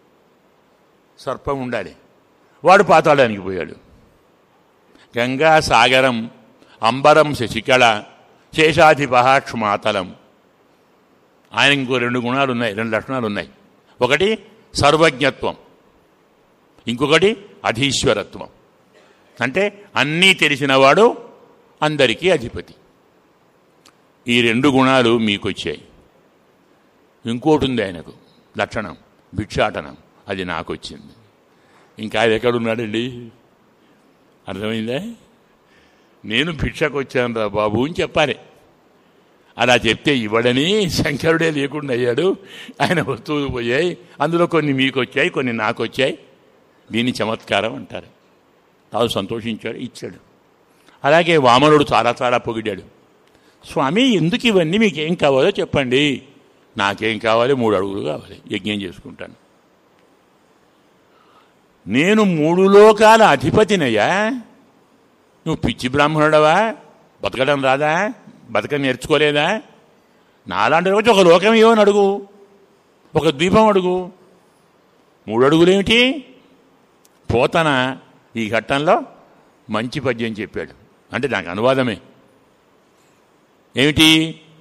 సర్పం ఉండాలి వాడు పాతాళానికి పోయాడు గంగా సాగరం అంబరం శశికళ శేషాధిప క్షమాతలం ఆయన ఇంకో రెండు గుణాలు ఉన్నాయి రెండు లక్షణాలు ఉన్నాయి ఒకటి సర్వజ్ఞత్వం ఇంకొకటి అధీశ్వరత్వం అంటే అన్నీ తెలిసినవాడు అందరికీ అధిపతి ఈ రెండు గుణాలు మీకు వచ్చాయి ఇంకోటి ఉంది ఆయనకు లక్షణం భిక్షాటనం అది నాకు వచ్చింది ఇంకా ఆయన ఎక్కడున్నాడండి అర్థమైందా నేను భిక్షకు వచ్చాను రా బాబు అని చెప్పాలి అలా చెప్తే ఇవ్వడని శంకరుడే లేకుండా అయ్యాడు ఆయన వస్తువులు పోయాయి అందులో కొన్ని మీకు వచ్చాయి కొన్ని నాకు వచ్చాయి దీన్ని చమత్కారం అంటారు రాజు సంతోషించాడు ఇచ్చాడు అలాగే వామనుడు చాలా చాలా పొగిడాడు స్వామి ఎందుకు ఇవన్నీ మీకు ఏం కావాలో చెప్పండి నాకేం కావాలి మూడు అడుగులు కావాలి యజ్ఞం చేసుకుంటాను నేను మూడు లోకాల అధిపతినయ్యా నువ్వు పిచ్చి బ్రాహ్మణుడవా బతకడం రాదా బతక నేర్చుకోలేదా నాలాంటి రోజు ఒక లోకం ఏమని అడుగు ఒక ద్వీపం అడుగు మూడు అడుగులేమిటి పోతన ఈ ఘట్టంలో మంచి పద్యం చెప్పాడు అంటే దానికి అనువాదమే ఏమిటి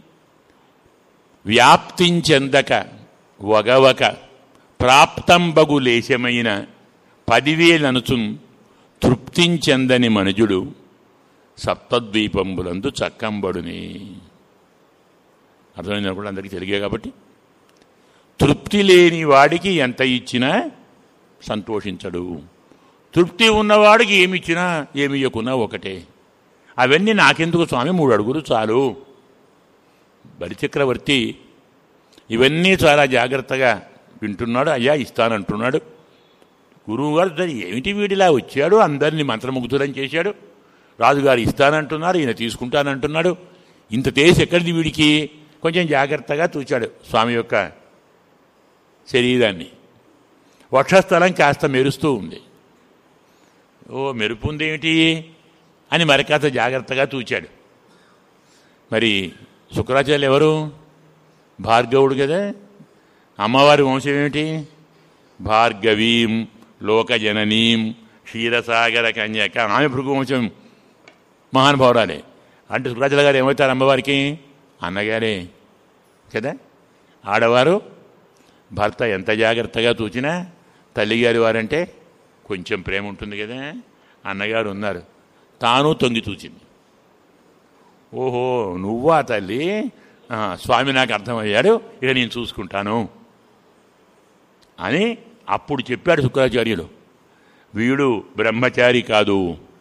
వ్యాప్తించెందక వగవక ప్రాప్తంబగు లేశమైన పదివేలనుచున్ తృప్తించెందని మనుజుడు సప్తద్వీపంబులందు చక్కంబడుని అర్థమైంది కూడా అందరికీ తెలిగే కాబట్టి తృప్తి లేని వాడికి ఎంత ఇచ్చినా సంతోషించడు తృప్తి ఉన్నవాడికి ఏమి ఇచ్చినా ఏమి ఇవ్వకున్నా ఒకటే అవన్నీ నాకెందుకు స్వామి మూడు అడుగులు చాలు బలిచక్రవర్తి ఇవన్నీ చాలా జాగ్రత్తగా వింటున్నాడు అయ్యా ఇస్తానంటున్నాడు గురువు గారు "సరే, ఏమిటి వీడిలా వచ్చాడు అందరినీ మంత్రముగ్ధులని చేశాడు రాజుగారు ఇస్తానంటున్నారు ఈయన తీసుకుంటానంటున్నాడు ఇంత తేసి ఎక్కడిది వీడికి కొంచెం జాగ్రత్తగా చూచాడు స్వామి యొక్క శరీరాన్ని వక్షస్థలం కాస్త మెరుస్తూ ఉంది ఓ మెరుపు ఉందేమిటి అని మరి కాస్త జాగ్రత్తగా చూచాడు మరి శుక్రాచార్యులు ఎవరు భార్గవుడు కదా అమ్మవారి వంశం ఏమిటి భార్గవీం లోకజననీం క్షీరసాగర కన్యక ఆమె భృగు వంశం మహానుభావురాలే అంటే శుక్రాచార్య గారు ఏమవుతారు అమ్మవారికి అన్నగారే కదా ఆడవారు భర్త ఎంత జాగ్రత్తగా చూచినా తల్లిగారి వారంటే కొంచెం ప్రేమ ఉంటుంది కదా అన్నగారు ఉన్నారు తాను తొంగి చూచింది ఓహో నువ్వా తల్లి ఆ, స్వామి నాకు అర్థమయ్యాడు ఇక నేను చూసుకుంటాను అని అప్పుడు చెప్పాడు శుక్రాచార్యులు వీడు బ్రహ్మచారి కాదు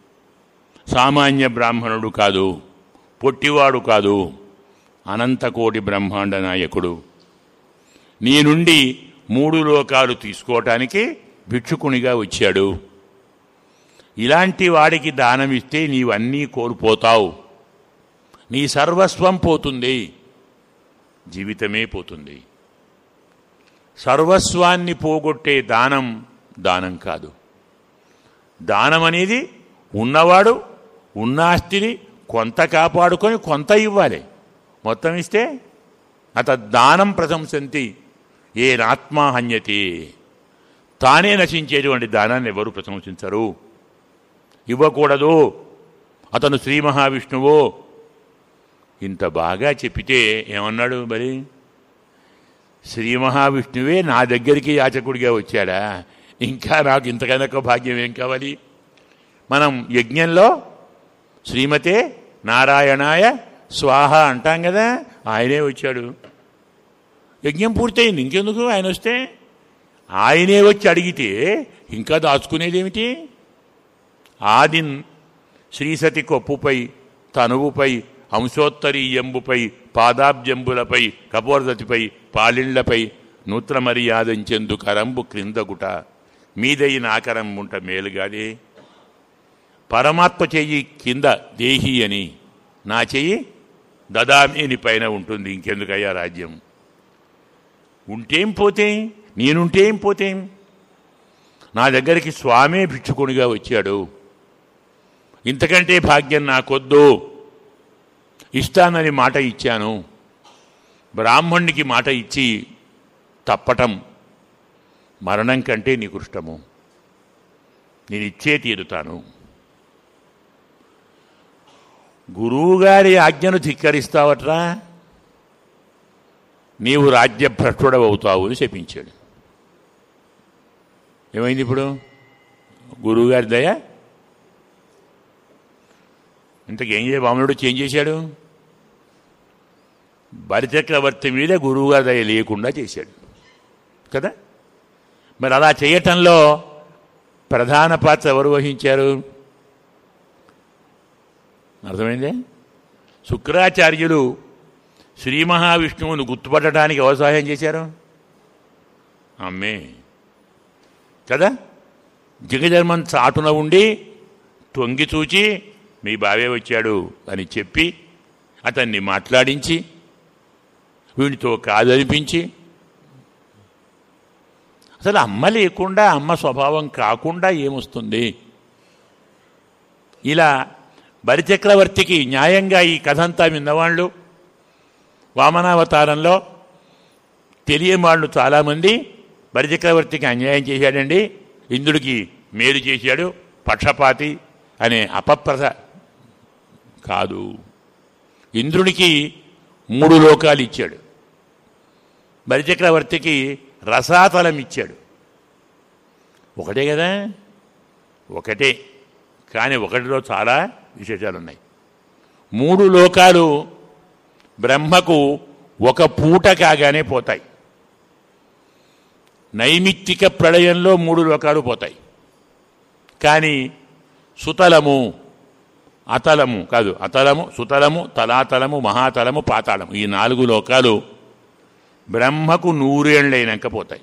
సామాన్య బ్రాహ్మణుడు కాదు పొట్టివాడు కాదు అనంతకోటి బ్రహ్మాండ నాయకుడు నీ నుండి మూడు లోకాలు తీసుకోవటానికి భిక్షుకునిగా వచ్చాడు ఇలాంటి వాడికి దానం ఇస్తే నీవన్నీ కోల్పోతావు నీ సర్వస్వం పోతుంది జీవితమే పోతుంది సర్వస్వాన్ని పోగొట్టే దానం దానం కాదు దానం అనేది ఉన్నవాడు ఉన్న ఆస్తిని కొంత కాపాడుకొని కొంత ఇవ్వాలి మొత్తం ఇస్తే అత దానం ప్రశంసంతి ఏ నాత్మా హన్యతే తానే నశించేటువంటి దానాన్ని ఎవరు ప్రశంసించరు ఇవ్వకూడదు అతను శ్రీ మహావిష్ణువు ఇంత బాగా చెప్పితే ఏమన్నాడు మరి శ్రీ మహావిష్ణువే నా దగ్గరికి యాచకుడిగా వచ్చాడా ఇంకా నాకు ఇంతకన్నా ఒక భాగ్యం ఏం కావాలి మనం యజ్ఞంలో శ్రీమతే నారాయణాయ స్వాహ అంటాం కదా ఆయనే వచ్చాడు యజ్ఞం పూర్తయింది ఇంకెందుకు ఆయన వస్తే ఆయనే వచ్చి అడిగితే ఇంకా దాచుకునేదేమిటి ఆదిన్ శ్రీసతి కొప్పుపై తనువుపై అంశోత్తరీయంబుపై పాదాబ్జంబులపై కపోర్దతిపై పాలిళ్లపై నూత్రమర్యాదంచెందు కరంబు క్రిందగుట మీదైన ఆకరంబుంట మేలుగాదే పరమాత్మ చెయ్యి కింద దేహి అని నా చెయ్యి దదామేని పైన ఉంటుంది ఇంకెందుకయ్యా రాజ్యం ఉంటేం పోతే నేనుంటేం పోతేం నా దగ్గరికి స్వామే భిక్షుకునిగా వచ్చాడు ఇంతకంటే భాగ్యం నాకొద్దు ఇస్తానని మాట ఇచ్చాను బ్రాహ్మణునికి మాట ఇచ్చి తప్పటం మరణం కంటే నీకు ఇష్టము నేను ఇచ్చే తీరుతాను గురువుగారి ఆజ్ఞను ధిక్కరిస్తావట్రా నీవు రాజ్యభ్రష్టుడవుతావు అని శపించాడు ఏమైంది ఇప్పుడు గురువుగారి దయ ఇంతకేం చేయ బామనుడు చేంజ్ చేశాడు బలిచక్రవర్తి మీద గురువుగారి దయ లేకుండా చేశాడు కదా మరి అలా చేయటంలో ప్రధాన పాత్ర ఎవరు వహించారు అర్థమైందే శుక్రాచార్యులు శ్రీ మహావిష్ణువును గుర్తుపట్టడానికి ఎవరు సహాయం చేశారు అమ్మే కదా జగజన్మం చాటున ఉండి తొంగి చూచి మీ బావే వచ్చాడు అని చెప్పి అతన్ని మాట్లాడించి వీడితో కాదనిపించి అసలు అమ్మ లేకుండా అమ్మ స్వభావం కాకుండా ఏమొస్తుంది ఇలా బలిచక్రవర్తికి న్యాయంగా ఈ కథంతా విన్నవాళ్ళు వామనావతారంలో తెలియని వాళ్ళు చాలామంది బలిచక్రవర్తికి అన్యాయం చేశాడండి ఇంద్రుడికి మేలు చేశాడు పక్షపాతి అనే అపప్రథ కాదు ఇంద్రునికి మూడు లోకాలు ఇచ్చాడు బలిచక్రవర్తికి రసాతలం ఇచ్చాడు ఒకటే కదా ఒకటే కానీ ఒకటిలో చాలా విశేషాలు ఉన్నాయి మూడు లోకాలు బ్రహ్మకు ఒక పూట కాగానే పోతాయి నైమిత్తిక ప్రళయంలో మూడు లోకాలు పోతాయి కానీ సుతలము అతలము కాదు అతలము సుతలము తలాతలము మహాతలము పాతాళము ఈ నాలుగు లోకాలు బ్రహ్మకు నూరేళ్ళైనాక పోతాయి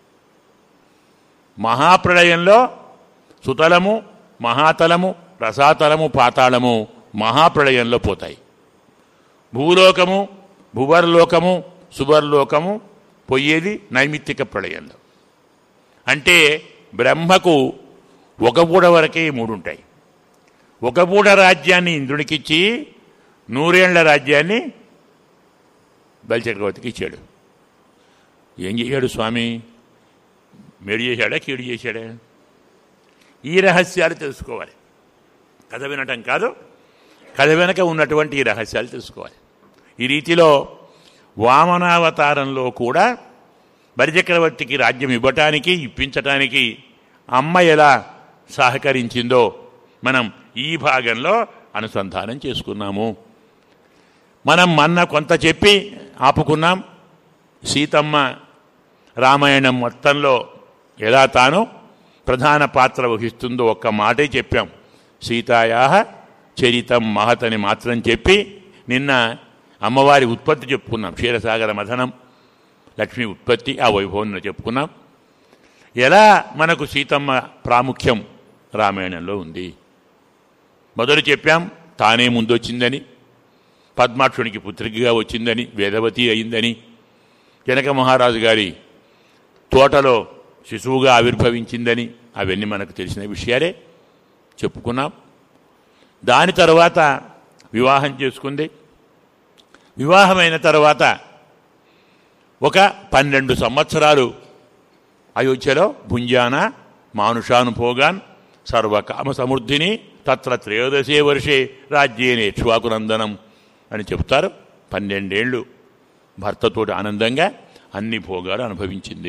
మహాప్రళయంలో సుతలము మహాతలము రసాతలము పాతాళము మహాప్రళయంలో పోతాయి భూలోకము భువర్లోకము సువర్లోకము పోయేది నైమిత్తిక ప్రళయంలో అంటే బ్రహ్మకు ఒక పూట వరకే మూడుంటాయి ఒక పూట రాజ్యాన్ని ఇంద్రుడికిచ్చి నూరేళ్ల రాజ్యాన్ని బలిచక్రవర్తికి ఇచ్చాడు ఏం చేశాడు స్వామి మేడు చేశాడా కీడు చేశాడా ఈ రహస్యాలు తెలుసుకోవాలి కథ వినటం కాదు కథ వెనక ఉన్నటువంటి ఈ రహస్యాలు తెలుసుకోవాలి ఈ రీతిలో వామనావతారంలో కూడా బలిచక్రవర్తికి రాజ్యం ఇవ్వటానికి ఇప్పించటానికి అమ్మ ఎలా సహకరించిందో మనం ఈ భాగంలో అనుసంధానం చేసుకున్నాము మనం మొన్న కొంత చెప్పి ఆపుకున్నాం సీతమ్మ రామాయణం మొత్తంలో ఎలా తాను ప్రధాన పాత్ర వహిస్తుందో ఒక్క మాటే చెప్పాం సీతాయా చరితం మహత్ అని మాత్రం చెప్పి నిన్న అమ్మవారి ఉత్పత్తి చెప్పుకున్నాం క్షీరసాగర మథనం లక్ష్మి ఉత్పత్తి ఆ వైభవం చెప్పుకున్నాం ఎలా మనకు సీతమ్మ ప్రాముఖ్యం రామాయణంలో ఉంది మొదలు చెప్పాం తానే ముందొచ్చిందని పద్మాక్షునికి పుత్రికగా వచ్చిందని వేదవతి అయిందని జనక మహారాజు గారి తోటలో శిశువుగా ఆవిర్భవించిందని అవన్నీ మనకు తెలిసిన విషయాలే చెప్పుకున్నాం దాని తర్వాత వివాహం చేసుకుంది వివాహమైన తర్వాత ఒక పన్నెండు సంవత్సరాలు అయోధ్యలో భుంజాన మానుషానుభోగాన్ సర్వకామ సమృద్ధిని తత్ర త్రయోదశే వర్షే రాజ్యేనే ఇక్ష్వాకునందనం అని చెప్తారు పన్నెండేళ్ళు భర్తతోటి ఆనందంగా అన్ని భోగాలు అనుభవించింది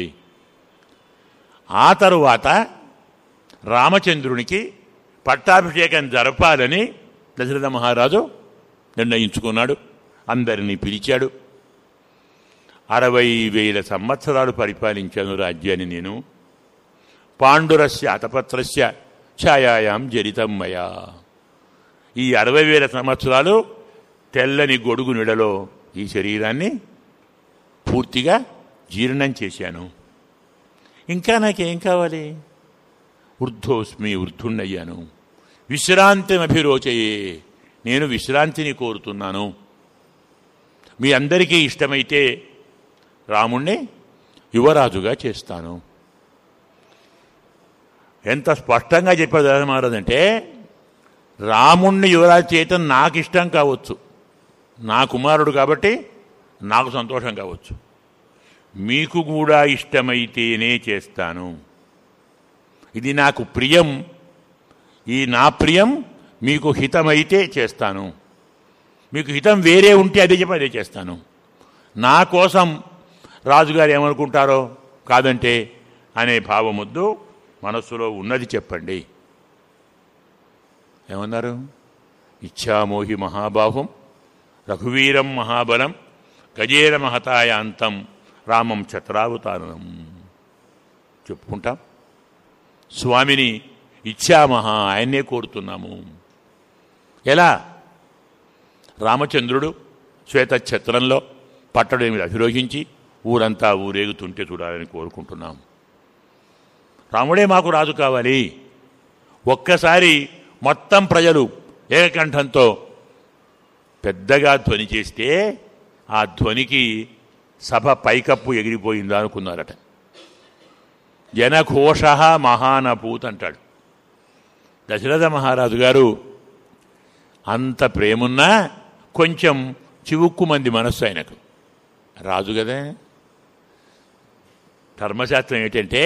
ఆ తరువాత రామచంద్రునికి పట్టాభిషేకం జరపాలని దశరథ మహారాజు నిర్ణయించుకున్నాడు అందరినీ పిలిచాడు అరవై వేల సంవత్సరాలు పరిపాలించాను రాజ్యాన్ని నేను పాండురస్య అతపత్రస్య ఛాయాయాం జరితం మయా ఈ అరవై వేల సంవత్సరాలు తెల్లని గొడుగు నిడలో ఈ శరీరాన్ని పూర్తిగా జీర్ణం చేశాను ఇంకా నాకేం కావాలి వృద్ధోస్మి వృద్ధుణ్ణయ్యాను విశ్రాంతిమభిరోచయే నేను విశ్రాంతిని కోరుతున్నాను మీ అందరికీ ఇష్టమైతే రాముణ్ణి యువరాజుగా చేస్తాను ఎంత స్పష్టంగా చెప్పారు దశరథ మహారాజు అంటే రాముణ్ణి యువరాజు చేయటం నాకు ఇష్టం కావచ్చు నా కుమారుడు కాబట్టి నాకు సంతోషం కావచ్చు మీకు కూడా ఇష్టమైతేనే చేస్తాను ఇది నాకు ప్రియం ఈ నా ప్రియం మీకు హితమైతే చేస్తాను మీకు హితం వేరే ఉంటే అదే చెప్పి అదే చేస్తాను నా కోసం రాజుగారు ఏమనుకుంటారో కాదంటే అనే భావముద్దు మనస్సులో ఉన్నది చెప్పండి ఏమన్నారు ఇచ్ఛామోహి మహాబాహుం రఘువీరం మహాబలం గజేర మహతాయ అంతం రామం ఛత్రావతారణం చెప్పుకుంటాం స్వామిని ఇచ్చామహా ఆయన్నే కోరుతున్నాము ఎలా రామచంద్రుడు శ్వేతఛత్రంలో పట్టడం మీద అభిరోహించి ఊరంతా ఊరేగుతుంటే చూడాలని కోరుకుంటున్నాం రాముడే మాకు రాజు కావాలి ఒక్కసారి మొత్తం ప్రజలు ఏకకంఠంతో పెద్దగా ధ్వని చేస్తే ఆ ధ్వనికి సభ పైకప్పు ఎగిరిపోయిందా అనుకున్నారట జనఘోష మహానభూత్ అంటాడు దశరథ మహారాజు గారు అంత ప్రేమున్నా కొంచెం చివుక్కు మంది మనస్సు ఆయనకు రాజు కదా ధర్మశాస్త్రం ఏంటంటే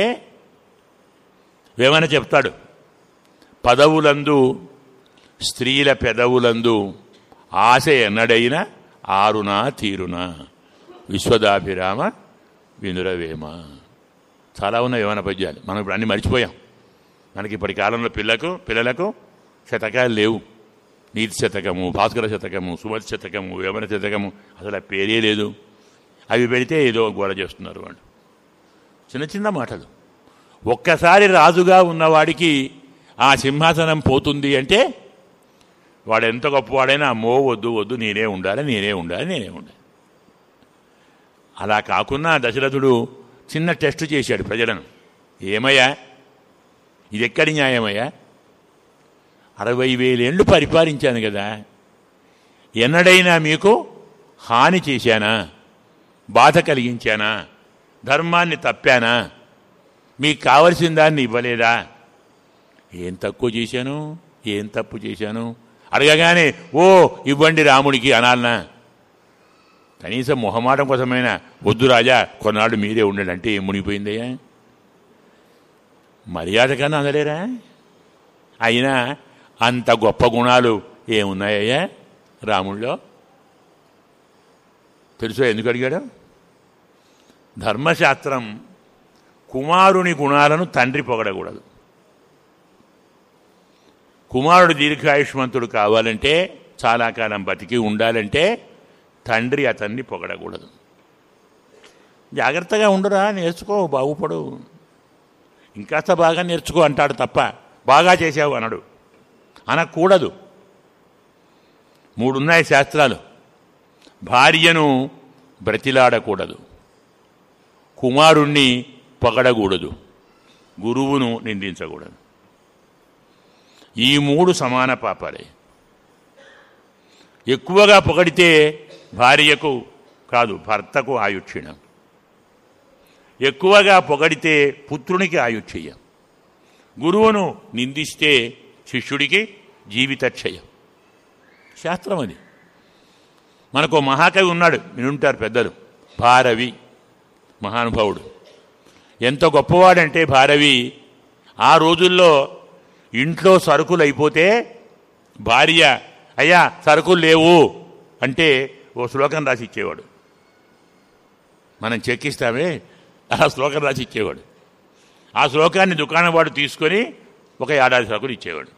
వేమన చెప్తాడు పదవులందు స్త్రీల పెదవులందు ఆశ ఎన్నడైనా ఆరునా తీరునా విశ్వదాభిరామ వినురవేమ చాలా ఉన్నాయి ఏమైనా పద్యాలు మనం ఇప్పుడు అన్ని మర్చిపోయాం మనకి ఇప్పటి కాలంలో పిల్లకు పిల్లలకు శతకాలు లేవు నీతి శతకము భాస్కర శతకము సుమతి శతకము వేమన శతకము అసలు ఆ పేరే లేదు అవి పెడితే ఏదో గోడ చేస్తున్నారు వాళ్ళు చిన్న చిన్న మాటలు ఒక్కసారి రాజుగా ఉన్నవాడికి ఆ సింహాసనం పోతుంది అంటే వాడు ఎంత గొప్పవాడైనా అమ్మో వద్దు వద్దు నేనే ఉండాలి నేనే ఉండాలి నేనే ఉండాలి అలా కాకుండా దశరథుడు చిన్న టెస్ట్ చేశాడు ప్రజలను ఏమయ్యా ఇది ఎక్కడి న్యాయమయ్యా అరవై వేలేళ్ళు పరిపాలించాను కదా ఎన్నడైనా మీకు హాని చేశానా బాధ కలిగించానా ధర్మాన్ని తప్పానా మీకు కావలసిన దాన్ని ఇవ్వలేదా ఏం తక్కువ చేశాను ఏం తప్పు చేశాను అడగగానే ఓ ఇవ్వండి రాముడికి అనాలనా కనీసం మొహమాటం కోసమైనా వద్దు రాజా కొన్నాళ్ళు మీరే ఉండండి అంటే ఏం మునిగిపోయిందయ్యా మర్యాద కన్నా అందలేరా అయినా అంత గొప్ప గుణాలు ఏమున్నాయ్యా రాముల్లో తెలుసో ఎందుకు అడిగాడు ధర్మశాస్త్రం కుమారుని గుణాలను తండ్రి పొగడకూడదు కుమారుడు దీర్ఘాయుష్మంతుడు కావాలంటే చాలా కాలం బతికి ఉండాలంటే తండ్రి అతన్ని పొగడకూడదు జాగ్రత్తగా ఉండురా నేర్చుకో బాగుపడు ఇంకాస్త బాగా నేర్చుకో అంటాడు తప్ప బాగా చేసావు అనడు అనకూడదు మూడున్నాయి శాస్త్రాలు భార్యను బ్రతిలాడకూడదు కుమారుణ్ణి పొగడకూడదు గురువును నిందించకూడదు ఈ మూడు సమాన పాపాలే ఎక్కువగా పొగడితే భార్యకు కాదు భర్తకు ఆయుక్షీణం ఎక్కువగా పొగడితే పుత్రునికి ఆయుక్షయం గురువును నిందిస్తే శిష్యుడికి జీవితక్షయం శాస్త్రం అది మనకు ఓ మహాకవి ఉన్నాడు వినుంటారు పెద్దలు భారవి మహానుభావుడు ఎంత గొప్పవాడంటే భారవి ఆ రోజుల్లో ఇంట్లో సరుకులు అయిపోతే భార్య అయ్యా సరుకులు లేవు అంటే ఓ శ్లోకం రాసి ఇచ్చేవాడు మనం చెక్కిస్తామే ఆ శ్లోకం రాసి ఇచ్చేవాడు ఆ శ్లోకాన్ని దుకాణం వాడు తీసుకొని ఒక ఏడాది సరుకులు ఇచ్చేవాడు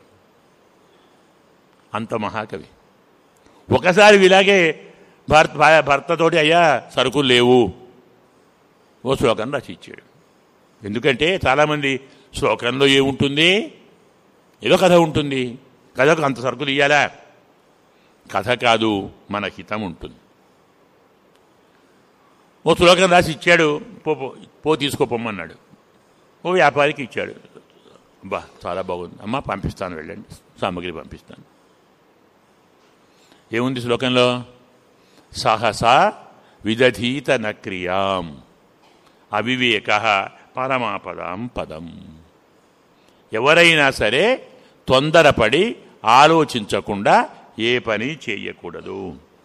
అంత మహాకవి ఒకసారి ఇలాగే భర్త భా- భర్తతోటి అయ్యా సరుకులు లేవు ఓ శ్లోకం రాసి ఇచ్చాడు ఎందుకంటే చాలామంది శ్లోకంలో ఏముంటుంది ఏదో కథ ఉంటుంది కథకు అంత సరుకులు ఇయ్యాలా కథ కాదు మన హితం ఉంటుంది ఓ శ్లోకం రాసి ఇచ్చాడు పో పో- పో తీసుకోపోమన్నాడు ఓ వ్యాపారికి ఇచ్చాడు బా చాలా బాగుంది అమ్మ పంపిస్తాను వెళ్ళండి సామగ్రి పంపిస్తాను ఏముంది శ్లోకంలో సహసా విదధీత నక్రియాం అవివేక పరమాపదం పదం ఎవరైనా సరే తొందరపడి ఆలోచించకుండా ఏ పని చేయకూడదు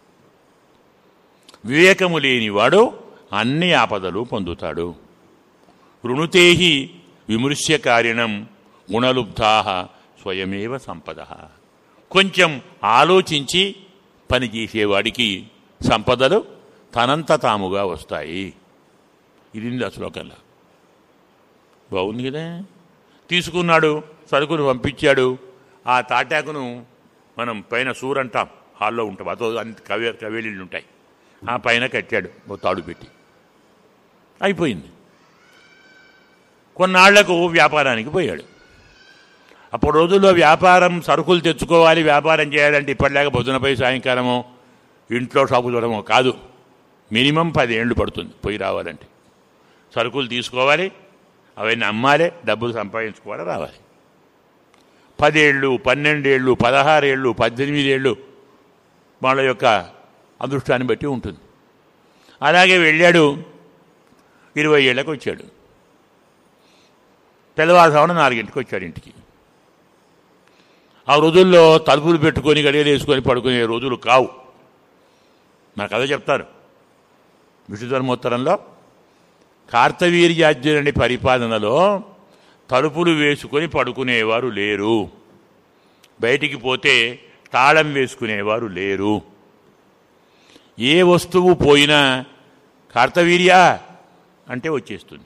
వివేకము లేనివాడు అన్ని ఆపదలు పొందుతాడు రుణుతేహి విమృశ్యకారిణం గుణలుబ్ధా స్వయమేవ సంపద కొంచెం ఆలోచించి పని చేసేవాడికి సంపదలు తనంత తాముగా వస్తాయి ఇది ఆ శ్లోకంలో బాగుంది కదా తీసుకున్నాడు సరుకును పంపించాడు ఆ తాటాకును మనం పైన సూర్ అంటాం హాల్లో ఉంటాం అదో అన్ని కవే కవేలీలు ఉంటాయి ఆ పైన కట్టాడు ఓ తాడు పెట్టి అయిపోయింది కొన్నాళ్లకు వ్యాపారానికి పోయాడు అప్పుడు రోజుల్లో వ్యాపారం సరుకులు తెచ్చుకోవాలి వ్యాపారం చేయాలంటే ఇప్పటిలాగా పొద్దునపై సాయంకాలమో ఇంట్లో షాపు చూడమో కాదు మినిమం పది ఏళ్ళు పడుతుంది పోయి రావాలంటే సరుకులు తీసుకోవాలి అవన్నీ అమ్మాలి డబ్బులు సంపాదించుకోవాలి రావాలి పదేళ్ళు పన్నెండేళ్ళు పదహారేళ్ళు పద్దెనిమిదేళ్ళు వాళ్ళ యొక్క అదృష్టాన్ని బట్టి ఉంటుంది అలాగే వెళ్ళాడు ఇరవై ఏళ్ళకి వచ్చాడు తెల్లవారుజామున నాలుగింటికి వచ్చాడు ఇంటికి ఆ రోజుల్లో తలుపులు పెట్టుకొని గడియలు వేసుకొని పడుకునే రోజులు కావు నా కథ చెప్తారు విష్ణుధర్మోత్తరంలో కార్తవీర్యార్జునుని పరిపాలనలో తలుపులు వేసుకొని పడుకునేవారు లేరు బయటికి పోతే తాళం వేసుకునేవారు లేరు ఏ వస్తువు పోయినా కార్తవీర్య అంటే వచ్చేస్తుంది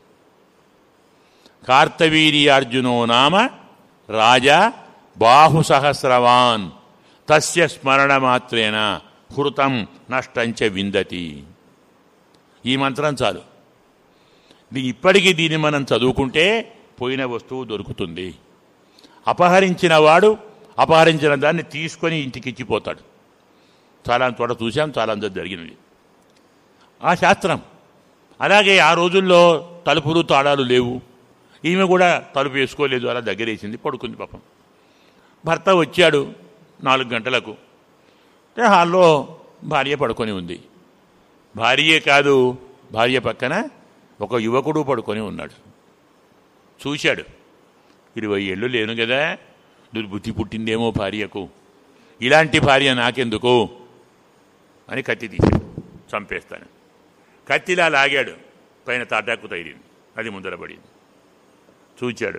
కార్తవీర్యార్జునో నామ రాజా బాహుసహస్రవాన్ తస్య స్మరణ మాత్రేన హృతం నష్టంచ విందతి ఈ మంత్రం చాలు ఇది ఇప్పటికీ దీన్ని మనం చదువుకుంటే పోయిన వస్తువు దొరుకుతుంది అపహరించిన వాడు అపహరించిన దాన్ని తీసుకొని ఇంటికి ఇచ్చిపోతాడు చాలా చోట చూసాం చాలా అందరు జరిగినది ఆ శాస్త్రం అలాగే ఆ రోజుల్లో తలుపులు తాళాలు లేవు ఈమె కూడా తలుపు వేసుకోలేదు అలా దగ్గరేసింది పడుకుంది పాపం భర్త వచ్చాడు నాలుగు గంటలకు అంటే హాల్లో భార్య పడుకొని ఉంది భార్యే కాదు భార్య పక్కన ఒక యువకుడు పడుకొని ఉన్నాడు చూశాడు ఇరవై ఏళ్ళు లేను కదా దుర్బుద్ధి పుట్టిందేమో భార్యకు ఇలాంటి భార్య నాకెందుకు అని కత్తి తీశాడు చంపేస్తాను కత్తిలా లాగాడు పైన తాటాకు తగిలింది అది ముందర పడింది చూచాడు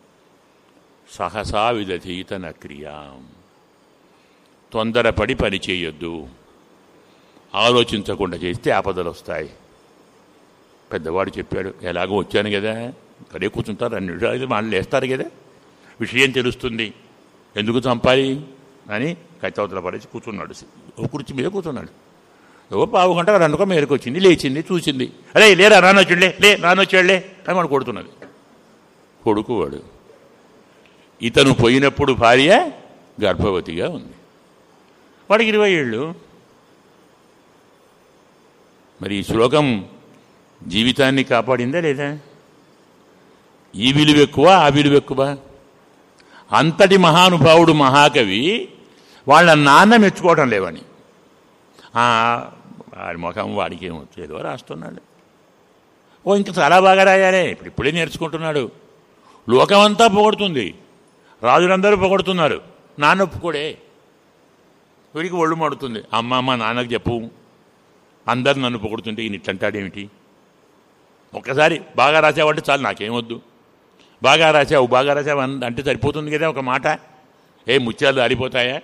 సహసా విదధీత నక్రియాం తొందరపడి పని చేయొద్దు ఆలోచించకుండా చేస్తే ఆపదలు వస్తాయి పెద్దవాడు చెప్పాడు ఎలాగో వచ్చాను కదా ఇక్కడే కూర్చుంటారు అన్ని నిమిషాలు వాళ్ళు లేస్తారు కదా విషయం తెలుస్తుంది ఎందుకు చంపాలి అని కైతవతల పడేసి కూర్చున్నాడు ఓ కుర్చీ మీద కూర్చున్నాడు ఓ పావు గంట రెండుకో మేరకు వచ్చింది లేచింది చూసింది అరే లేరా నాన్న వచ్చిండే లే నాన్న వచ్చాడులే అని మనం కొడుతున్నది కొడుకు వాడు ఇతను పోయినప్పుడు భార్య గర్భవతిగా ఉంది వాడికి ఇరవై ఏళ్ళు మరి ఈ శ్లోకం జీవితాన్ని కాపాడిందా లేదా ఈ విలువ ఎక్కువ ఆ విలువ ఎక్కువ అంతటి మహానుభావుడు మహాకవి వాళ్ళ నాన్న మెచ్చుకోవటం లేవని ఆ, వాడి ముఖం వాడికి ఏమొచ్చు ఏదో రాస్తున్నాడు ఓ ఇంకా చాలా బాగా రాయాలే ఇప్పుడు ఇప్పుడే నేర్చుకుంటున్నాడు లోకమంతా పొగడుతుంది రాజులందరూ పొగడుతున్నారు నాన్న ఒప్పుకోడే వీడికి ఒళ్ళు మడుతుంది అమ్మ అమ్మ నాన్నకు చెప్పు అందరు నన్ను పొగుడుతుంటే ఈయన ఇట్లంటాడేమిటి ఒక్కసారి బాగా రాసావంటే చాలు నాకేమొద్దు బాగా రాసావు బాగా రాసావు అన్- అంటే సరిపోతుంది కదా ఒక మాట ఏ ముత్యాలు ఆరిపోతాయా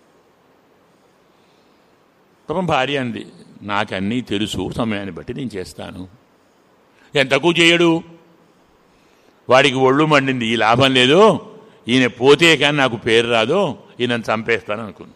పాపం భార్య అంది నాకన్నీ తెలుసు సమయాన్ని బట్టి నేను చేస్తాను ఎంతకు చేయడు వాడికి ఒళ్ళు మండింది ఈ లాభం లేదు ఈయన పోతే కానీ నాకు పేరు రాదు ఈయనను చంపేస్తాను అనుకున్నాను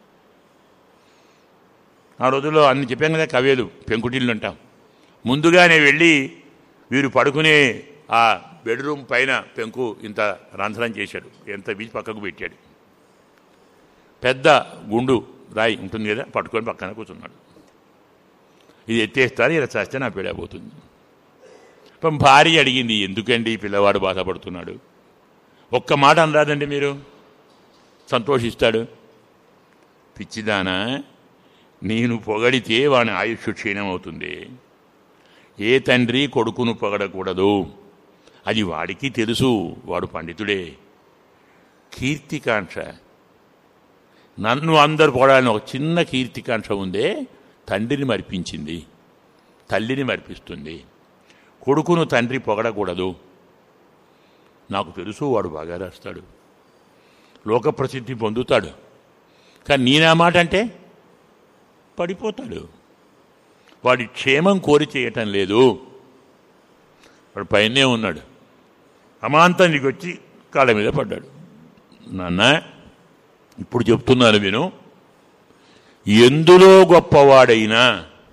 ఆ రోజుల్లో అన్ని చెప్పాం కదా కవేలు పెంకుటిల్లు అంటాం ముందుగానే వెళ్ళి వీరు పడుకునే ఆ బెడ్రూమ్ పైన పెంకు ఇంత రంధ్రం చేశాడు ఎంత వీచి పక్కకు పెట్టాడు పెద్ద గుండు రాయి ఉంటుంది కదా పట్టుకొని పక్కన కూర్చున్నాడు ఇది ఎత్తేస్తారు ఇలా చేస్తే నా పోతుంది పాపం భార్య అడిగింది ఎందుకండి ఈ పిల్లవాడు బాధపడుతున్నాడు ఒక్క మాట అనరాదండి మీరు సంతోషిస్తాడు పిచ్చిదానా నేను పొగడితే వాని ఆయుష్ క్షీణమవుతుంది ఏ తండ్రి కొడుకును పొగడకూడదు అది వాడికి తెలుసు వాడు పండితుడే కీర్తికాంక్ష నన్ను అందరు పొగడాలని ఒక చిన్న కీర్తికాంక్ష ఉందే తండ్రిని మరిపించింది తల్లిని మరిపిస్తుంది కొడుకును తండ్రి పొగడకూడదు నాకు తెలుసు వాడు బాగా రాస్తాడు లోక ప్రసిద్ధి పొందుతాడు కానీ నేనా మాట అంటే పడిపోతాడు వాడి క్షేమం కోరి చేయటం లేదు వాడు పైనే ఉన్నాడు అమాంతానికి వచ్చి కాళ్ళ మీద పడ్డాడు నాన్న ఇప్పుడు చెప్తున్నాను విను ఎందులో గొప్పవాడైనా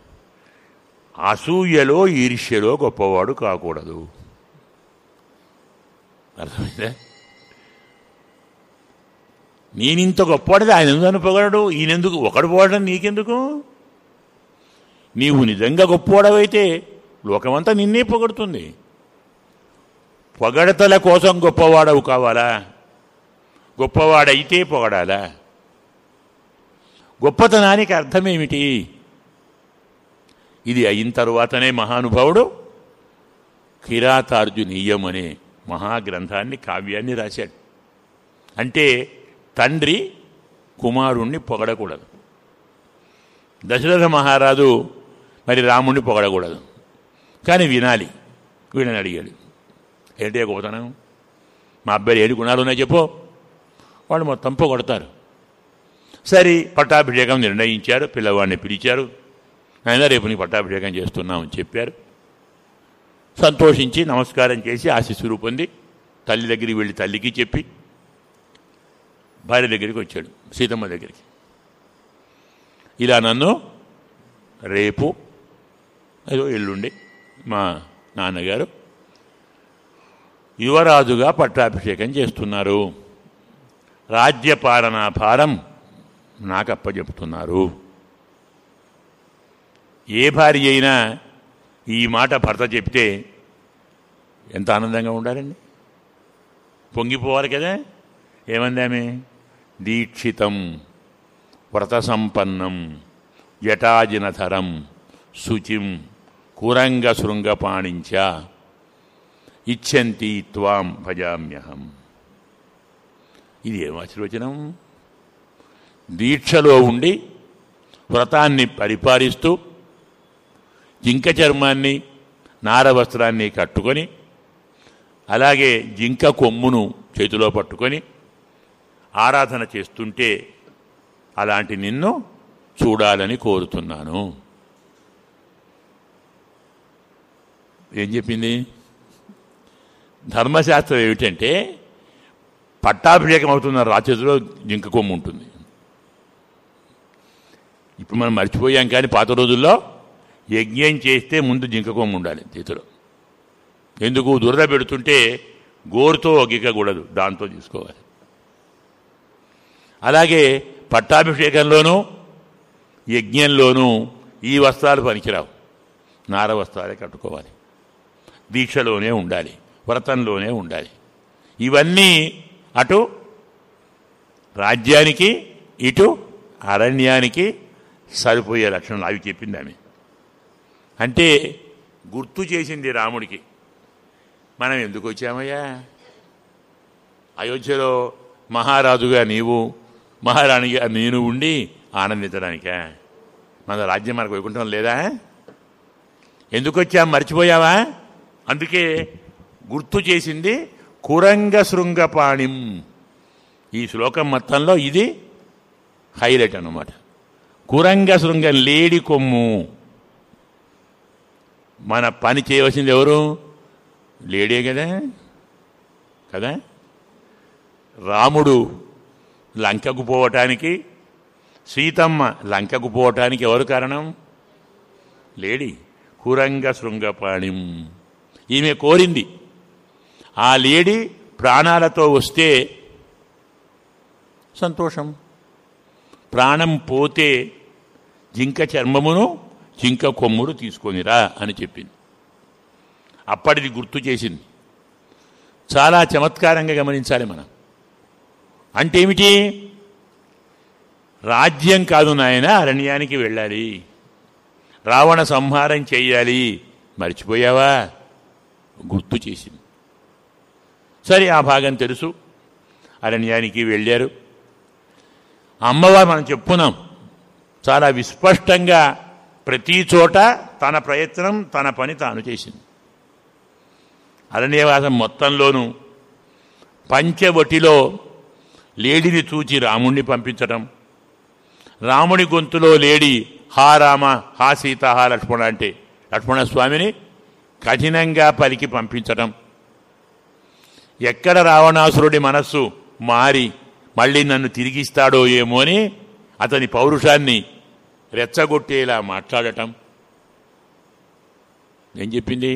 అసూయలో ఈర్ష్యలో గొప్పవాడు కాకూడదు అర్థమైందా నేనింత గొప్పవాడిది ఆయన ఎందుకు అనుకోగలడు ఈయనెందుకు ఒకడు పోవడం నీకెందుకు నీవు నిజంగా గొప్పవాడవైతే లోకమంతా నిన్నే పొగడుతుంది పొగడతల కోసం గొప్పవాడవు కావాలా గొప్పవాడైతే పొగడాలా గొప్పతనానికి అర్థమేమిటి ఇది అయిన తరువాతనే మహానుభావుడు కిరాతార్జునీయం అనే మహాగ్రంథాన్ని కావ్యాన్ని రాశాడు అంటే తండ్రి కుమారుణ్ణి పొగడకూడదు దశరథ మహారాజు మరి రాముణ్ణి పొగడకూడదు కానీ వినాలి వీడని అడిగాడు ఏంటి గొప్పతనం మా అబ్బాయి ఏడు గుణాలు ఉన్నాయి చెప్పు వాళ్ళు మొత్తం పొగడతారు సరే పట్టాభిషేకం నిర్ణయించారు పిల్లవాడిని పిలిచారు ఆయన రేపు నీ పట్టాభిషేకం చేస్తున్నామని చెప్పారు సంతోషించి నమస్కారం చేసి ఆశీస్సులు పొంది తల్లి దగ్గరికి వెళ్ళి తల్లికి చెప్పి భార్య దగ్గరికి వచ్చాడు సీతమ్మ దగ్గరికి ఇలా నన్ను రేపు ఏదో ఎల్లుండి మా నాన్నగారు యువరాజుగా పట్టాభిషేకం చేస్తున్నారు రాజ్యపాలనా భారం నాకు అప్పచెప్తున్నారు ఏ భార్య అయినా ఈ మాట భర్త చెప్తే ఎంత ఆనందంగా ఉండాలండి పొంగిపోవాలి కదా ఏమందామే దీక్షితం వ్రత సంపన్నం జటాజినధరం శుచిం కురంగ శృంగపాణించ ఇచ్చంతి త్వాం భజామ్యహం ఇది ఏం ఆశీర్వచనం దీక్షలో ఉండి వ్రతాన్ని పరిపాలిస్తూ జింక చర్మాన్ని నార వస్త్రాన్ని కట్టుకొని అలాగే జింక కొమ్మును చేతిలో పట్టుకొని ఆరాధన చేస్తుంటే అలాంటి నిన్ను చూడాలని కోరుతున్నాను ఏం చెప్పింది ధర్మశాస్త్రం ఏమిటంటే పట్టాభిషేకం అవుతున్న రాచేతిలో జింక కొమ్ము ఉంటుంది ఇప్పుడు మనం మర్చిపోయాం కానీ పాత రోజుల్లో యజ్ఞం చేస్తే ముందు జింక కొమ్ము ఉండాలి చేతిలో ఎందుకు దురద పెడుతుంటే గోరుతో గిక్కకూడదు దాంతో తీసుకోవాలి అలాగే పట్టాభిషేకంలోనూ యజ్ఞంలోనూ ఈ వస్త్రాలు పనికిరావు నార వస్త్రాలే కట్టుకోవాలి దీక్షలోనే ఉండాలి వ్రతంలోనే ఉండాలి ఇవన్నీ అటు రాజ్యానికి ఇటు అరణ్యానికి సరిపోయే లక్షణాలు అవి చెప్పింది ఆమె అంటే గుర్తు చేసింది రాముడికి మనం ఎందుకు వచ్చామయ్యా అయోధ్యలో మహారాజుగా నీవు మహారాణిగా నేను ఉండి ఆనందించడానికా మన రాజ్యం మనకు వైకుంఠం లేదా ఎందుకు వచ్చాం మర్చిపోయావా అందుకే గుర్తు చేసింది కురంగ శృంగపాణిం ఈ శ్లోకం మొత్తంలో ఇది హైలైట్ అన్నమాట కురంగ శృంగ లేడి కొమ్ము మన పని చేయవలసింది ఎవరు లేడే కదా కదా రాముడు లంకకు పోవటానికి సీతమ్మ లంకకు పోవటానికి ఎవరు కారణం లేడి కురంగ శృంగపాణిం ఈమె కోరింది ఆ లేడి ప్రాణాలతో వస్తే సంతోషం ప్రాణం పోతే జింక చర్మమును జింక కొమ్ముడు తీసుకొనిరా అని చెప్పింది అప్పటిది గుర్తు చేసింది చాలా చమత్కారంగా గమనించాలి మనం అంటే ఏమిటి రాజ్యం కాదు నాయన అరణ్యానికి వెళ్ళాలి రావణ సంహారం చెయ్యాలి మర్చిపోయావా గుర్తు చేసింది సరే ఆ భాగం తెలుసు అరణ్యానికి వెళ్ళారు అమ్మవారు మనం చెప్పుకున్నాం చాలా విస్పష్టంగా ప్రతి చోట తన ప్రయత్నం తన పని తాను చేసింది అరణ్యవాసం మొత్తంలోనూ పంచవటిలో లేడిని చూచి రాముణ్ణి పంపించటం రాముడి గొంతులో లేడి హా రామ హా సీత హా లక్ష్మణ అంటే లక్ష్మణ స్వామిని కఠినంగా పలికి పంపించటం ఎక్కడ రావణాసురుడి మనస్సు మారి మళ్ళీ నన్ను తిరిగిస్తాడో ఏమో అని అతని పౌరుషాన్ని రెచ్చగొట్టేలా మాట్లాడటం ఏం చెప్పింది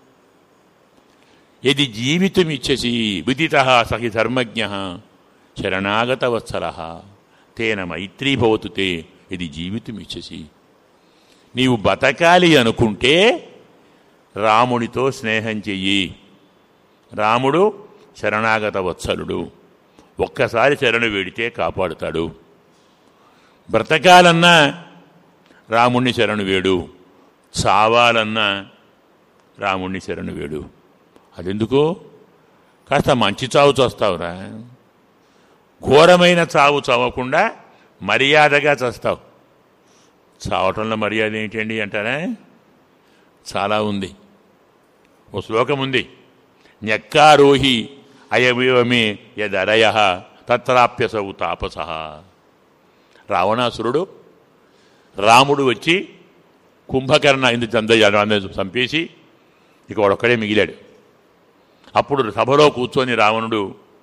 ఇది జీవితమిచ్చసి విదిత సహి ధర్మజ్ఞ శరణాగత వత్సల తేన మైత్రీభవతు తే ఇది జీవితమిచ్చసి నీవు బతకాలి అనుకుంటే రాముడితో స్నేహం చెయ్యి రాముడు శరణాగత వత్సలుడు ఒక్కసారి శరణు వేడితే కాపాడుతాడు బ్రతకాలన్నా రాముణ్ణి శరణు వేడు చావాలన్నా రాముణ్ణి శరణు వేడు అదెందుకు కాస్త మంచి చావు చస్తావురా ఘోరమైన చావు చావకుండా మర్యాదగా చస్తావు చావటంలో మర్యాద ఏంటండి అంటారా చాలా ఉంది ఓ శ్లోకం ఉంది న్యక్కారోహి అయమేవమే యదరయ తత్రాప్యసవు తాపస రావణాసురుడు రాముడు వచ్చి కుంభకర్ణ ఇందు చంద్ర చంపేసి ఇక వాడొక్కడే మిగిలాడు అప్పుడు సభలో కూర్చొని రావణుడు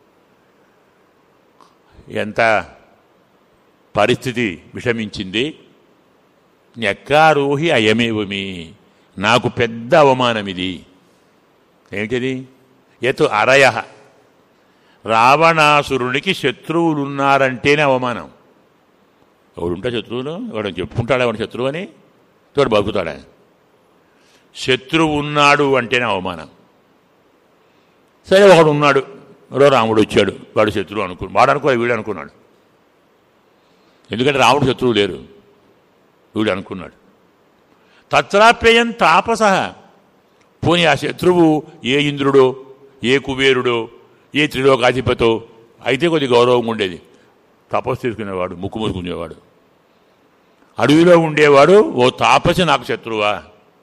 ఎంత పరిస్థితి విషమించింది నెక్కారోహి అయమేవమి నాకు పెద్ద అవమానం ఇది ఏంటిది ఎతు అరయ రావణాసురునికి శత్రువులున్నారంటేనే అవమానం ఎవడుంటా శత్రువులు ఎవడు చెప్పుకుంటాడా వాడు శత్రువు అని తోడు బతుకుతాడా శత్రువు ఉన్నాడు అంటేనే అవమానం సరే ఒకడు ఉన్నాడు ఎవరో రాముడు వచ్చాడు వాడు శత్రువు అనుకు వాడు అనుకో వీడు అనుకున్నాడు ఎందుకంటే రాముడు శత్రువు లేరు వీడు అనుకున్నాడు తత్రాప్యయం తాపస పోనీ ఆ శత్రువు ఏ ఇంద్రుడో ఏ కుబేరుడో ఏ త్రిలోకాధిపతో అయితే కొద్ది గౌరవం ఉండేది తపస్సు తీసుకునేవాడు ముక్కు మూసుకునేవాడు అడవిలో ఉండేవాడు ఓ తాపసి నాకు శత్రువా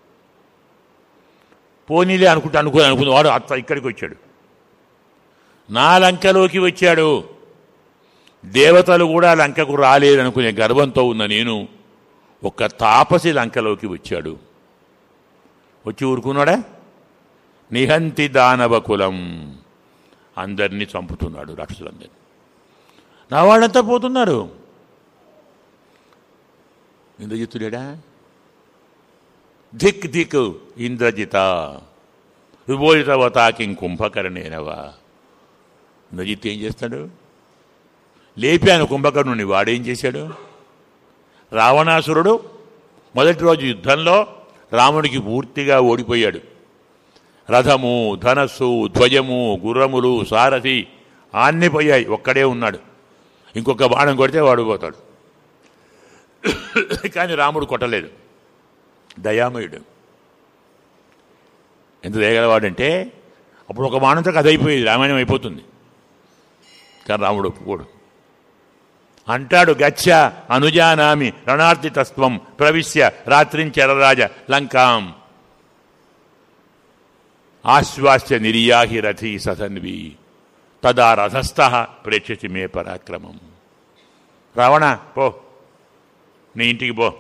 పోనీలే అనుకుంటే అనుకో అనుకున్నవాడు అత్త ఇక్కడికి వచ్చాడు నా లంకలోకి వచ్చాడు దేవతలు కూడా లంకకు రాలేదనుకునే గర్వంతో ఉన్న నేను ఒక తాపసి లంకలోకి వచ్చాడు వచ్చి ఊరుకున్నాడా నిహంతి దానవ కులం అందరినీ చంపుతున్నాడు రాక్షసులందరినీ నా వాళ్ళంతా పోతున్నారు ఇంద్రజిత్తులేడా ధిక్ ధిక్ ఇంద్రజిత విభోజితవతాకిం కుంభకర్ణేనవా నజిత్ ఏం చేస్తాడు లేపాను కుంభకర్ణుని వాడేం చేశాడు రావణాసురుడు మొదటి రోజు యుద్ధంలో రాముడికి పూర్తిగా ఓడిపోయాడు రథము ధనస్సు ధ్వజము గుర్రములు సారథి అన్నీ పోయాయి ఒక్కడే ఉన్నాడు ఇంకొక బాణం కొడితే వాడు పోతాడు కానీ రాముడు కొట్టలేదు దయామయుడు ఎంత దయగలవాడంటే అప్పుడు ఒక బాణంతో కథ అయిపోయేది రామాయణం అయిపోతుంది కానీ రాముడు ఒప్పుకోడు అంటాడు గచ్చ అనుజానామి రణార్థితస్త్వం ప్రవిశ్య రాత్రించరరాజ లంకాం ఆశ్వాస్య నిర్యాహి రథీ సతన్వి తదా రథస్థ ప్రేక్షసి మే పరాక్రమం రావణ పో నీ ఇంటికి పో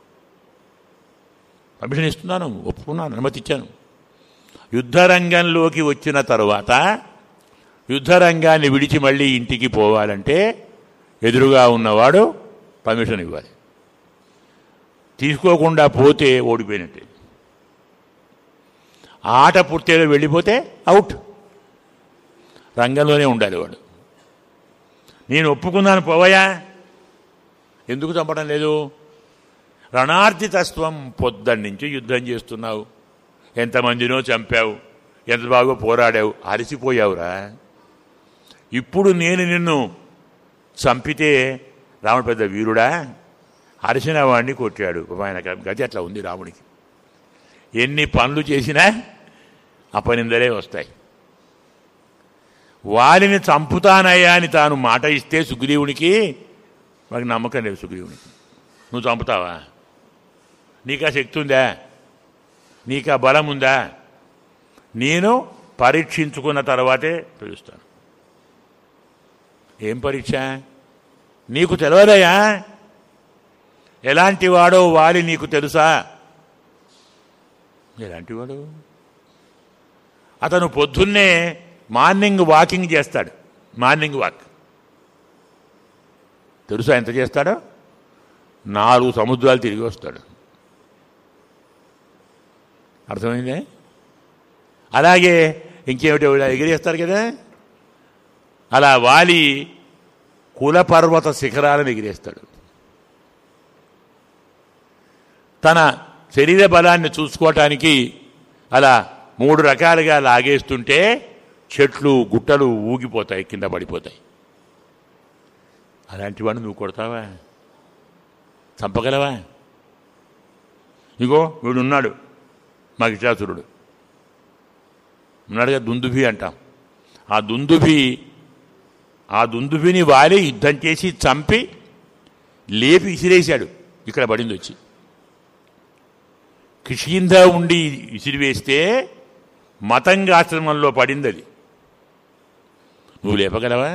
పర్మిషన్ ఇస్తున్నాను ఒప్పుకున్నాను అనుమతి ఇచ్చాను యుద్ధరంగంలోకి వచ్చిన తరువాత యుద్ధరంగాన్ని విడిచి మళ్ళీ ఇంటికి పోవాలంటే ఎదురుగా ఉన్నవాడు పర్మిషన్ ఇవ్వాలి తీసుకోకుండా పోతే ఓడిపోయినట్టే ఆట పూర్తిగా వెళ్ళిపోతే అవుట్ రంగంలోనే ఉండాలి వాడు నేను ఒప్పుకున్నాను పోవయా ఎందుకు చంపడం లేదు రణార్థితత్వం పొద్దున్న నుంచి యుద్ధం చేస్తున్నావు ఎంతమందినో చంపావు ఎంత బాగా పోరాడావు అలసిపోయావురా ఇప్పుడు నేను నిన్ను చంపితే రాముడు పెద్ద వీరుడా అరిసిన వాడిని కొట్టాడు ఆయన గతి అట్లా ఉంది రాముడికి ఎన్ని పనులు చేసినా అపనిందలే వస్తాయి వారిని చంపుతానయ్యా అని తాను మాట ఇస్తే సుగ్రీవునికి మాకు నమ్మకం లేదు సుగ్రీవునికి నువ్వు చంపుతావా నీకు ఆ శక్తి ఉందా నీకు ఆ బలం ఉందా నేను పరీక్షించుకున్న తర్వాతే పిలుస్తాను ఏం పరీక్ష నీకు తెలియదయా ఎలాంటి వాడో వాలి నీకు తెలుసా ఎలాంటి వాడు అతను పొద్దున్నే మార్నింగ్ వాకింగ్ చేస్తాడు మార్నింగ్ వాక్ తెలుసా ఎంత చేస్తాడో నాలుగు సముద్రాలు తిరిగి వస్తాడు అర్థమైందే అలాగే ఇంకేమిటో ఎగిరేస్తారు కదా అలా వాలి కులపర్వత శిఖరాలను ఎగిరేస్తాడు తన శరీర బలాన్ని చూసుకోవటానికి అలా మూడు రకాలుగా లాగేస్తుంటే చెట్లు గుట్టలు ఊగిపోతాయి కింద పడిపోతాయి అలాంటి వాడిని నువ్వు కొడతావా చంపగలవా ఇగో వీడున్నాడు మహిషాసురుడు ఉన్నాడుగా దుందుభి అంటాం ఆ దుందుభి ఆ దుందుభిని వాలి యుద్ధం చేసి చంపి లేపి ఇసిరేశాడు ఇక్కడ పడింది వచ్చి కిషింద ఉండి ఇసిరివేస్తే మతంగాశ్రమంలో పడింది అది నువ్వు లేపగలవా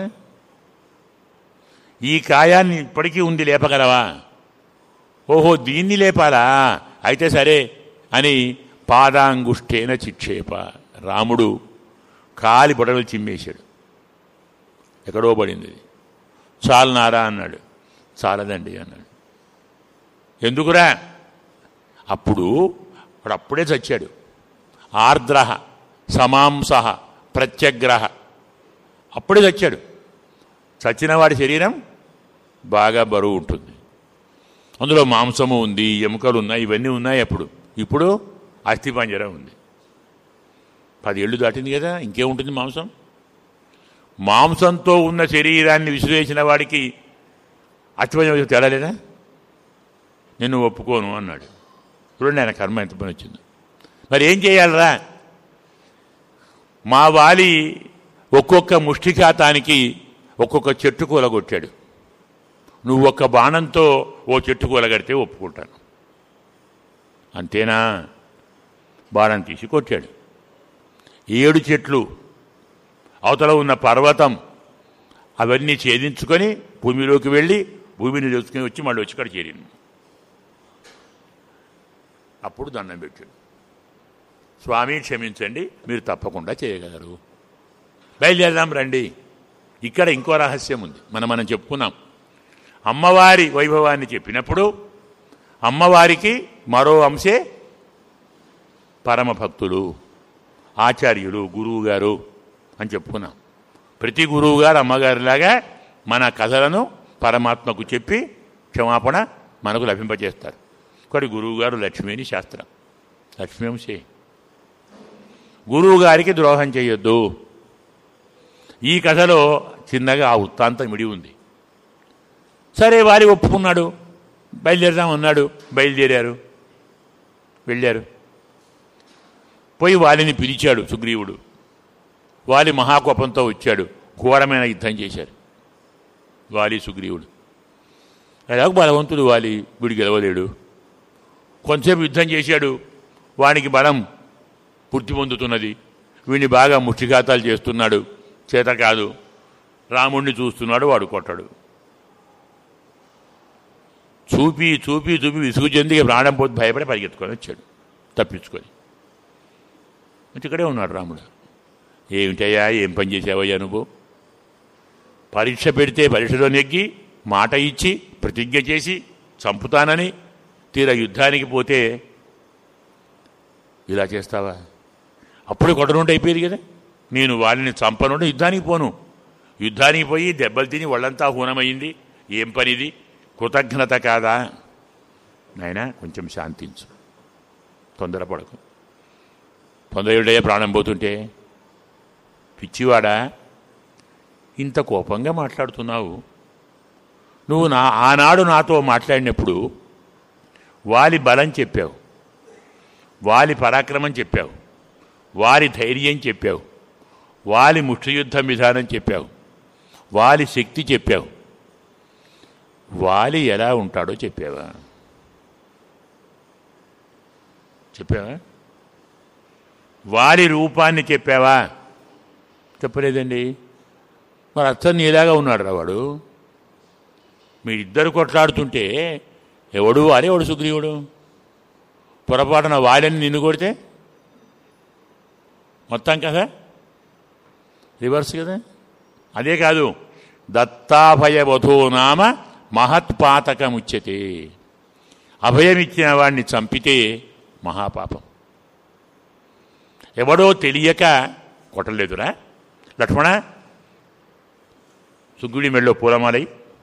ఈ కాయాన్ని ఇప్పటికీ ఉంది లేపగలవా ఓహో దీన్ని లేపాలా అయితే సరే అని పాదాంగుష్టేన చిక్షేప రాముడు కాలి బొడలు చిమ్మేశాడు ఎక్కడో పడింది ఇది. చాలనారా అన్నాడు చాలదండి అన్నాడు ఎందుకురా అప్పుడు వాడు అప్పుడే చచ్చాడు ఆర్ద్ర సమాంస ప్రత్యగ్రహ అప్పుడే చచ్చాడు చచ్చిన వాడి శరీరం బాగా బరువు ఉంటుంది అందులో మాంసము ఉంది ఎముకలు ఉన్నాయి ఇవన్నీ ఉన్నాయి అప్పుడు ఇప్పుడు అస్థిపంజరం ఉంది పది ఏళ్ళు దాటింది కదా ఇంకేముంటుంది మాంసం మాంసంతో ఉన్న శరీరాన్ని విసిరేసిన వాడికి అస్థిపంజరం తేడా లేదా నేను ఒప్పుకోను అన్నాడు చూడండి ఆయన కర్మ ఎంత పని వచ్చిందో మరి ఏం చేయాలరా మా వాలి ఒక్కొక్క ముష్టిఘాతానికి ఒక్కొక్క చెట్టు కూలగొట్టాడు నువ్వు ఒక్క బాణంతో ఓ చెట్టు కూలగడితే ఒప్పుకుంటాను అంతేనా బాణం తీసి కొట్టాడు ఏడు చెట్లు అవతల ఉన్న పర్వతం అవన్నీ ఛేదించుకొని భూమిలోకి వెళ్ళి భూమిని తెలుసుకుని వచ్చి మళ్ళీ వచ్చి ఇక్కడ చేరింది అప్పుడు దండం పెట్టాడు స్వామి క్షమించండి మీరు తప్పకుండా చేయగలరు బయలుదేరదాం రండి ఇక్కడ ఇంకో రహస్యం ఉంది మనం మనం చెప్పుకున్నాం అమ్మవారి వైభవాన్ని చెప్పినప్పుడు అమ్మవారికి మరో అంశే పరమ భక్తులు ఆచార్యులు గురువు గారు అని చెప్పుకున్నాం ప్రతి గురువు గారు అమ్మగారిలాగా మన కథలను పరమాత్మకు చెప్పి క్షమాపణ మనకు లభింపజేస్తారు ఒకటి గురువు గారు లక్ష్మిని శాస్త్రం లక్ష్మీ అంశే గురువు గారికి ద్రోహం చేయొద్దు ఈ కథలో చిన్నగా ఆ వృత్తాంతం విడి ఉంది సరే వారి ఒప్పుకున్నాడు బయలుదేరదాం అన్నాడు బయలుదేరారు వెళ్ళారు పోయి వాలిని పిలిచాడు సుగ్రీవుడు వాలి మహాకోపంతో వచ్చాడు ఘోరమైన యుద్ధం చేశారు వాలి సుగ్రీవుడు ఎలాగో బలవంతుడు వాలి వీడు గెలవలేడు కొంతసేపు యుద్ధం చేశాడు వానికి బలం పూర్తి పొందుతున్నది వీడిని బాగా ముష్టిఘాతాలు చేస్తున్నాడు చేత కాదు రాముణ్ణి చూస్తున్నాడు వాడు కొట్టాడు చూపి చూపి చూపి విసుగు చెంది ఇక ప్రాణం పోతే భయపడి పరిగెత్తుకొని వచ్చాడు తప్పించుకొని అంటే ఇక్కడే ఉన్నాడు రాముడు ఏమిటయ్యా ఏం పని చేసావయ్యా నువ్వు పరీక్ష పెడితే పరీక్షలో నెగ్గి మాట ఇచ్చి ప్రతిజ్ఞ చేసి చంపుతానని తీరా యుద్ధానికి పోతే ఇలా చేస్తావా అప్పుడు కొట్టనుండి అయిపోయేది కదా నేను వాళ్ళని చంపనుండి యుద్ధానికి పోను యుద్ధానికి పోయి దెబ్బలు తిని వాళ్ళంతా హూనమైంది ఏం పనిది కృతజ్ఞత కాదా నాయనా కొంచెం శాంతించు తొందరపడకు తొందరయుడయ్యే ప్రాణం పోతుంటే పిచ్చివాడా ఇంత కోపంగా మాట్లాడుతున్నావు నువ్వు నా ఆనాడు నాతో మాట్లాడినప్పుడు వాలి బలం చెప్పావు వాలి పరాక్రమం చెప్పావు వారి ధైర్యం చెప్పావు వాలి ముష్టియుద్ధం విధానం చెప్పావు వాలి శక్తి చెప్పావు వాలి ఎలా ఉంటాడో చెప్పావా చెప్పావా వాలి రూపాన్ని చెప్పావా చెప్పలేదండి మరి అచ్చం నీలాగా ఉన్నాడు రా వాడు మీరిద్దరు కొట్లాడుతుంటే ఎవడు వాలి ఎవడు సుగ్రీవుడు పొరపాటున వాలని నిన్ను కొడితే మొత్తం కదా రివర్స్ కదా అదే కాదు దత్తాభయవధో నామ మహత్పాతకముచ్యతే అభయమిచ్చిన వాడిని చంపితే మహాపాపం ఎవడో తెలియక కొట్టలేదురా లక్ష్మణ సుగ్రీవుడి మెళ్ళో పూలమాలై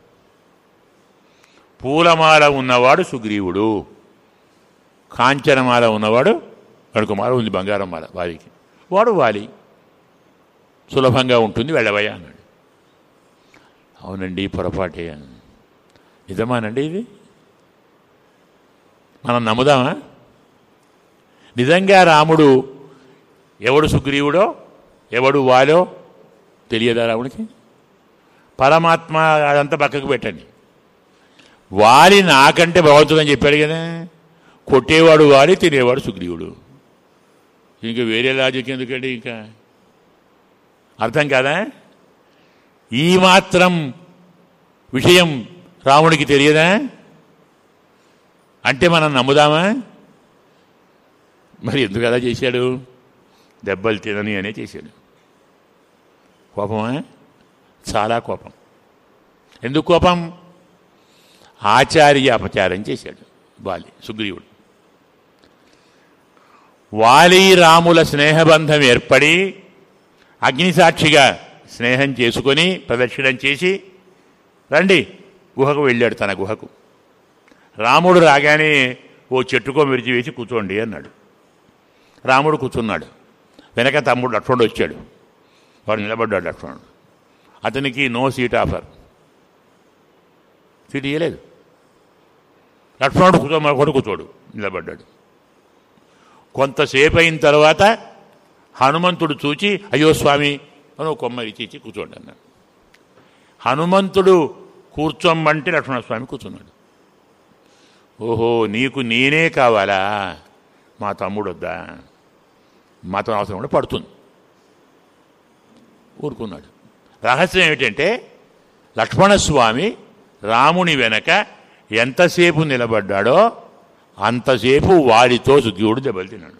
పూలమాల ఉన్నవాడు సుగ్రీవుడు కాంచనమాల ఉన్నవాడు కడుకుమాల ఉంది బంగారం మాల వారికి వాడు వాలి సులభంగా ఉంటుంది వెళ్ళవయ్యా అన్నాడు అవునండి పొరపాటే నిజమానండి ఇది మనం నమ్ముదామా నిజంగా రాముడు ఎవడు సుగ్రీవుడో ఎవడు వాలో తెలియదా రాముడికి పరమాత్మ అదంతా పక్కకు పెట్టండి వాలి నాకంటే భగవంతుడని చెప్పాడు కదా కొట్టేవాడు వాలి తినేవాడు సుగ్రీవుడు ఇంకా వేరే లాజిక్ ఎందుకండి ఇంకా అర్థం కాదా ఈ మాత్రం విషయం రాముడికి తెలియదా అంటే మనం నమ్ముదామా మరి ఎందుకు అలా చేశాడు దెబ్బలు తినని అనే చేశాడు కోపమా చాలా కోపం ఎందుకు కోపం ఆచార్య అపచారం చేశాడు వాలి సుగ్రీవుడు వాలి రాముల స్నేహబంధం ఏర్పడి అగ్నిసాక్షిగా స్నేహం చేసుకొని ప్రదక్షిణం చేసి రండి గుహకు వెళ్ళాడు తన గుహకు రాముడు రాగానే ఓ చెట్టుకో మిరిచి వేసి కూర్చోండి అన్నాడు రాముడు కూర్చున్నాడు వెనక తమ్ముడు లక్ష్మణుడు వచ్చాడు వాడు నిలబడ్డాడు లక్ష్మణుడు అతనికి నో సీట్ ఆఫర్ సీట్ ఇవ్వలేదు లక్ష్మణుడు కూర్చో మరొకటి కూర్చోడు నిలబడ్డాడు కొంతసేపు అయిన తర్వాత హనుమంతుడు చూచి అయ్యో స్వామి అని ఒక కొమ్మ ఇచ్చి ఇచ్చి కూర్చోండి అన్నాడు హనుమంతుడు కూర్చోమ్మంటే లక్ష్మణస్వామి కూర్చున్నాడు ఓహో నీకు నేనే కావాలా మా తమ్ముడు వద్దా మాతో అవసరం కూడా పడుతుంది ఊరుకున్నాడు రహస్యం ఏమిటంటే లక్ష్మణస్వామి రాముని వెనక ఎంతసేపు నిలబడ్డాడో అంతసేపు వాడితో సుగ్రీవుడు దెబ్బలు తిన్నాడు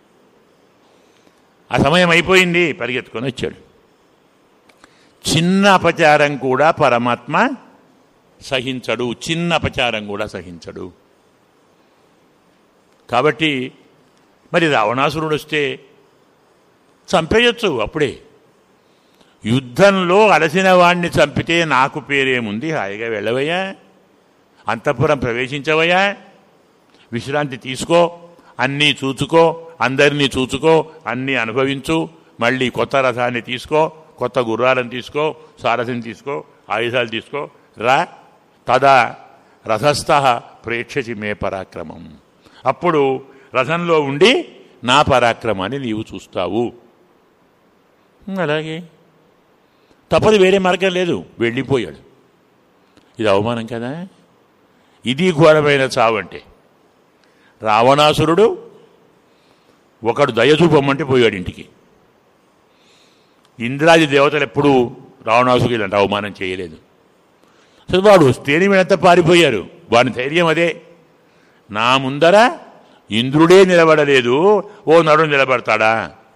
ఆ సమయం అయిపోయింది పరిగెత్తుకొని వచ్చాడు చిన్న అపచారం కూడా పరమాత్మ సహించడు చిన్న అపచారం కూడా సహించడు కాబట్టి మరి రావణాసురుడు వస్తే చంపేయచ్చు అప్పుడే యుద్ధంలో అలసిన వాణ్ణి చంపితే నాకు పేరేముంది హాయిగా వెళ్ళవయ్యా అంతఃపురం ప్రవేశించవయ్యా విశ్రాంతి తీసుకో అన్నీ చూచుకో అందరినీ చూచుకో అన్నీ అనుభవించు మళ్ళీ కొత్త రథాన్ని తీసుకో కొత్త గుర్రాలను తీసుకో సారథిని తీసుకో ఆయుధాలు తీసుకో రా తదా రథస్థ ప్రేక్షసి మే పరాక్రమం అప్పుడు రథంలో ఉండి నా పరాక్రమాన్ని నీవు చూస్తావు అలాగే తప్పదు వేరే మార్గం లేదు వెళ్ళిపోయాడు ఇది అవమానం కదా ఇది ఘోరమైన చావు అంటే రావణాసురుడు ఒకడు దయచూపమ్మంటే పోయాడు ఇంటికి ఇంద్రాది దేవతలు ఎప్పుడూ రావణాసురుడు ఇలాంటి అవమానం చేయలేదు అసలు వాడు వస్తేనే వీళ్ళంతా పారిపోయారు వాని ధైర్యం అదే నా ముందర ఇంద్రుడే నిలబడలేదు ఓ నరుడు నిలబడతాడా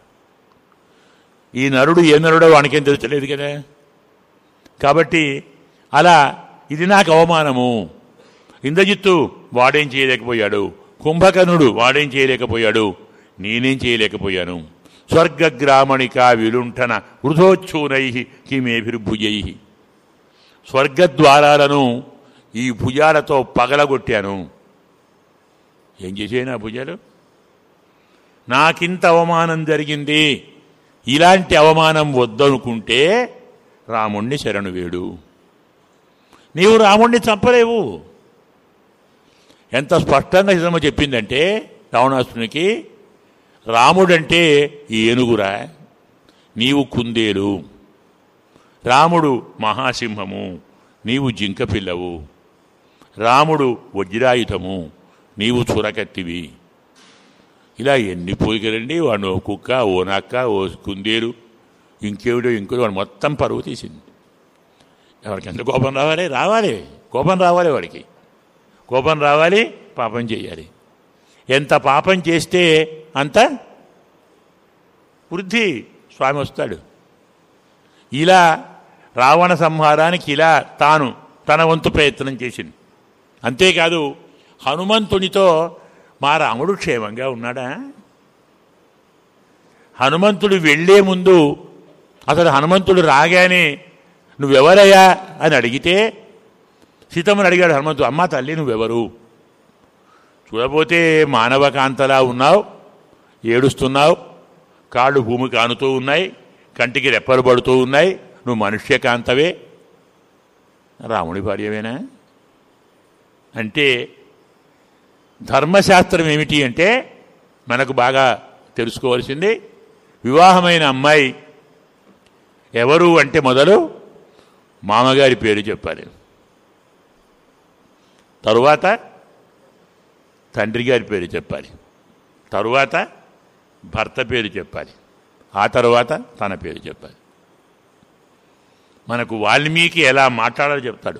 ఈ నరుడు ఏ నరుడో వానికేం తెలుసలేదు కదా కాబట్టి అలా ఇది నాకు అవమానము ఇంద్రజిత్తు వాడేం చేయలేకపోయాడు కుంభకర్ణుడు వాడేం చేయలేకపోయాడు నేనేం చేయలేకపోయాను స్వర్గగ్రామణిక విలుంఠన వృధోచ్చూనై కిమేభిర్భుజై స్వర్గద్వారాలను ఈ భుజాలతో పగలగొట్టాను ఏం చేసాను ఆ భుజాలు నాకింత అవమానం జరిగింది ఇలాంటి అవమానం వద్దనుకుంటే రాముణ్ణి శరణు వేడు నీవు రాముణ్ణి చంపలేవు ఎంత స్పష్టంగా సినిమా చెప్పిందంటే రావణాసునికి రాముడంటే ఏనుగురా నీవు కుందేలు రాముడు మహాసింహము నీవు జింక పిల్లవు రాముడు వజ్రాయుధము నీవు చురకత్తివి ఇలా ఎన్ని పోయికలండి వాడు ఓ కుక్క ఓ నక్క ఓ కుందేలు ఇంకేవిడో ఇంకోటి వాడు మొత్తం పరువు తీసింది ఎవరికి ఎంత కోపం రావాలి రావాలి కోపం రావాలి వాడికి కోపం రావాలి పాపం చేయాలి ఎంత పాపం చేస్తే అంత వృద్ధి స్వామి వస్తాడు ఇలా రావణ సంహారానికి ఇలా తాను తన వంతు ప్రయత్నం చేసింది అంతేకాదు హనుమంతునితో మా రాముడు క్షేమంగా ఉన్నాడా హనుమంతుడు వెళ్లే ముందు అసలు హనుమంతుడు రాగానే నువ్వెవరయ్యా అని అడిగితే సీతమ్మని అడిగాడు హనుమంతుడు అమ్మ తల్లి నువ్వెవరు చూడపోతే మానవ కాంతలా ఉన్నావు ఏడుస్తున్నావు కాళ్ళు భూమి కానుతూ ఉన్నాయి కంటికి రెప్పలు పడుతూ ఉన్నాయి నువ్వు మనుష్య కాంతవే రాముడి భార్యవేనా అంటే ధర్మశాస్త్రం ఏమిటి అంటే మనకు బాగా తెలుసుకోవాల్సింది వివాహమైన అమ్మాయి ఎవరు అంటే మొదలు మామగారి పేరు చెప్పాలి తరువాత తండ్రి గారి పేరు చెప్పాలి తరువాత భర్త పేరు చెప్పాలి ఆ తరువాత తన పేరు చెప్పాలి మనకు వాల్మీకి ఎలా మాట్లాడాలో చెప్తాడు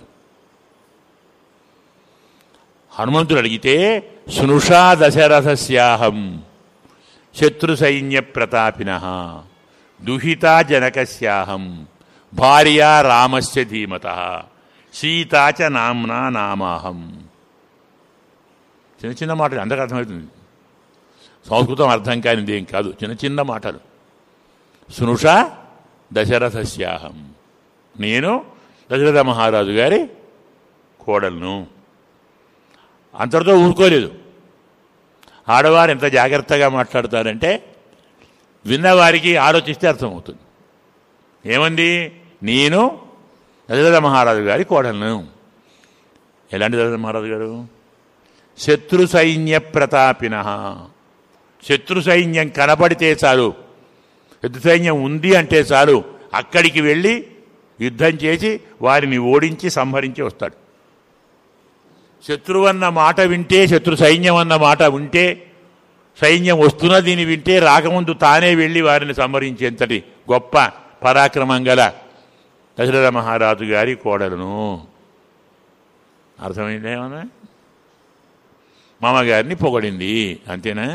హనుమంతుడు అడిగితే స్నుషా దశరథస్యాహం శత్రు సైన్య ప్రతాపిన దుహితా జనకస్యాహం భార్య రామస్య ధీమత సీతా చ నామ్నా నామాహం చిన్న చిన్న మాటలు అందరికి అర్థమవుతుంది సంస్కృతం అర్థం కానిది ఏం కాదు చిన్న చిన్న మాటలు స్నుష దశరథస్యాహం నేను దశరథ మహారాజు గారి కోడలను అంతటితో ఊరుకోలేదు ఆడవారు ఎంత జాగ్రత్తగా మాట్లాడతారంటే విన్నవారికి ఆలోచిస్తే అర్థమవుతుంది ఏమంది నేను దశరథ మహారాజు గారి కోడలను ఎలాంటి దశరథ మహారాజు గారు శత్రు సైన్య ప్రతాపిన శత్రు సైన్యం కనపడితే చాలు శత్రు సైన్యం ఉంది అంటే చాలు అక్కడికి వెళ్ళి యుద్ధం చేసి వారిని ఓడించి సంహరించి వస్తాడు శత్రువు అన్న మాట వింటే శత్రు సైన్యం అన్న మాట వింటే సైన్యం వస్తున్నదిని వింటే రాకముందు తానే వెళ్ళి వారిని సంహరించేంతటి గొప్ప పరాక్రమం గల దశరథ మహారాజు గారి కోడలను అర్థమైందేమన్నా మామగారిని పొగడింది అంతేనా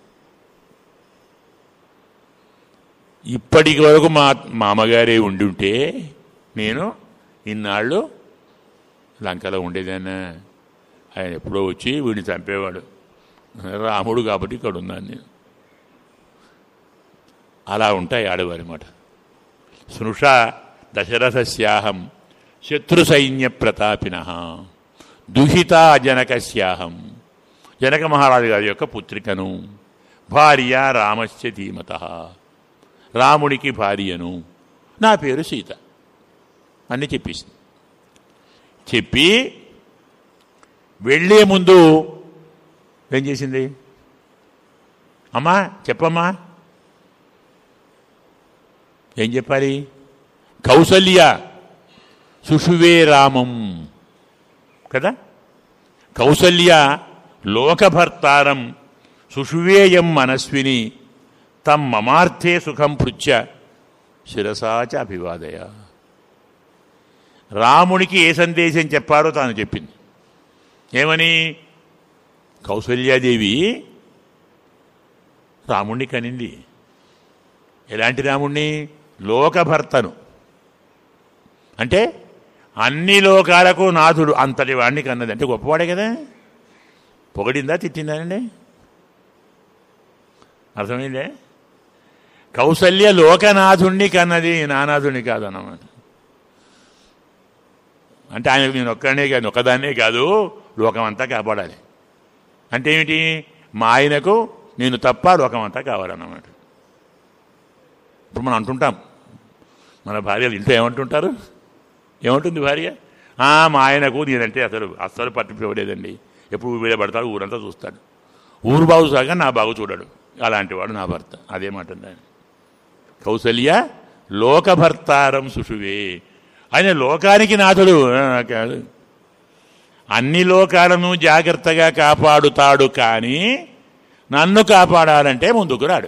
ఇప్పటికి వరకు మా మామగారే ఉండి ఉంటే నేను ఇన్నాళ్ళు లంకలో ఉండేదాన్నా ఆయన ఎప్పుడో వచ్చి వీడిని చంపేవాడు రాముడు కాబట్టి ఇక్కడ ఉన్నాను నేను అలా ఉంటాయి ఆడవారి మాట స్నుష దశరథస్యాహం శత్రు సైన్య ప్రతాపిన దుహిత జనకస్యాహం జనక మహారాజు గారి యొక్క పుత్రికను భార్య రామస్య ధీమత రాముడికి భార్యను నా పేరు సీత అన్ని చెప్పేసింది చెప్పి వెళ్ళే ముందు ఏం చేసింది అమ్మా చెప్పమ్మా ఏం చెప్పాలి కౌసల్య సుషువే రామం కదా కౌసల్య లోకభర్తారం సుషువేయం మనస్విని తం మమార్థే సుఖం పృచ్ఛ శిరసాచ అభివాదయ రామునికి ఏ సందేశం చెప్పారో తాను చెప్పింది ఏమని కౌసల్యాదేవి రాముణ్ణి కనింది ఎలాంటి రాముణ్ణి లోకభర్తను అంటే అన్ని లోకాలకు నాథుడు అంతటి వాడిని కన్నది అంటే గొప్పవాడే కదా పొగడిందా తిట్టిందా అండి అర్థమైందే కౌసల్య లోకనాథుణ్ణి కన్నది నానాథుణ్ణి కాదు అన్నమాట అంటే ఆయన నేను ఒక్కడనే కాదు ఒక్కదాన్నే కాదు లోకమంతా కాపాడాలి అంటే ఏమిటి మా ఆయనకు నేను తప్ప లోకమంతా కావాలన్నమాట ఇప్పుడు మనం అంటుంటాం మన భార్యలు ఇంట్లో ఏమంటుంటారు ఏమంటుంది భార్య "ఆ, మా ఆయనకు నేనంటే అసలు అస్సలు పట్టిపోలేదండి ఎప్పుడు వీడ పడతాడు ఊరంతా చూస్తాడు ఊరు బాగు సాగా నా బాగు చూడడు అలాంటి వాడు నా భర్త అదే మాట ఉంది ఆయన. కౌసల్య లోకభర్తారం సుషువే ఆయన లోకానికి నాథుడు ఆ, కాదు అన్ని లోకాలను జాగ్రత్తగా కాపాడుతాడు కానీ నన్ను కాపాడాలంటే ముందుకు రాడు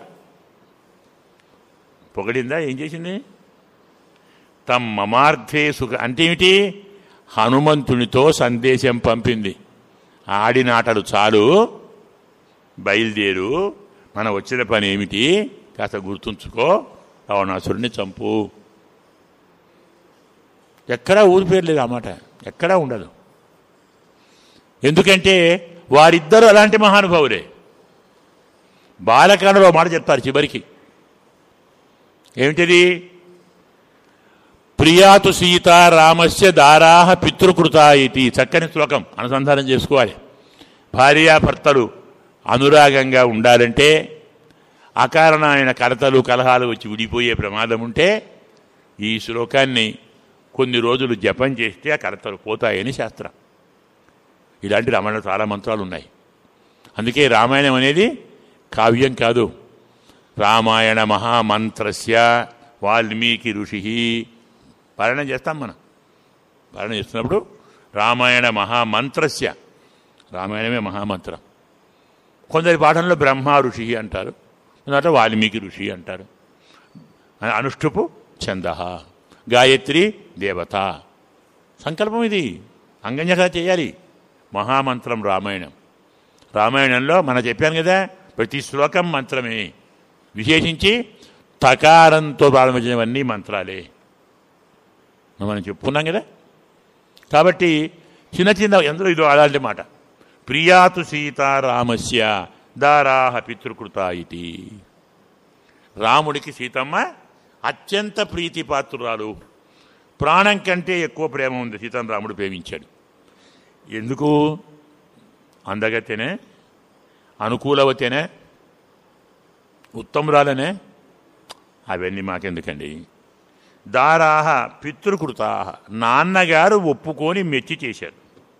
పొగడిందా ఏం చేసింది తమ్ మమార్థే సుఖ అంటే ఏమిటి హనుమంతునితో సందేశం పంపింది ఆడినాటలు చాలు బయలుదేరు మన వచ్చిన పని ఏమిటి కాస్త గుర్తుంచుకో రావణాసురుడిని చంపు ఎక్కడా ఊరి పేరు లేదు ఆ మాట ఎక్కడా ఉండదు ఎందుకంటే వారిద్దరూ అలాంటి మహానుభావులే బాలకాండలో మాట చెప్తారు చివరికి ఏమిటిది ప్రియాతు సీత రామస్య దారాహ పితృకృత ఇది చక్కని శ్లోకం అనుసంధానం చేసుకోవాలి భార్యాభర్తలు అనురాగంగా ఉండాలంటే అకారణమైన కడతలు కలహాలు వచ్చి విడిపోయే ప్రమాదం ఉంటే ఈ శ్లోకాన్ని కొన్ని రోజులు జపం చేస్తే ఆ కడతలు పోతాయని శాస్త్రం ఇలాంటి రామాయణ చాలా మంత్రాలు ఉన్నాయి అందుకే రామాయణం అనేది కావ్యం కాదు రామాయణ మహామంత్రస్య వాల్మీకి ఋషి పారాయణం చేస్తాం మనం పారాయణ చేస్తున్నప్పుడు రామాయణ మహామంత్రస్య రామాయణమే మహామంత్రం కొందరి పాఠంలో బ్రహ్మ ఋషి అంటారు కొందరు వాల్మీకి ఋషి అంటారు అనుష్ఠుపు ఛంద గాయత్రి దేవత సంకల్పం ఇది అంగన్యగా చేయాలి మహామంత్రం రామాయణం రామాయణంలో మన చెప్పాను కదా ప్రతి శ్లోకం మంత్రమే విశేషించి తకారంతో ప్రారంభించినవన్నీ మంత్రాలే మనం చెప్పుకున్నాం కదా కాబట్టి చిన్న చిన్న ఎందులో ఇదో అలాంటి మాట ప్రియాతు సీతారామస్య దారాహ పితృకృత ఇది రాముడికి సీతమ్మ అత్యంత ప్రీతిపాత్రురాలు ప్రాణం కంటే ఎక్కువ ప్రేమ ఉంది సీతను రాముడు ప్రేమించాడు ఎందుకు అందగతేనే అనుకూలవతేనే ఉత్తమురాలనే అవన్నీ మాకెందుకండి దారాహ పితృకృతాహ నాన్నగారు ఒప్పుకొని మెచ్చి చేశారు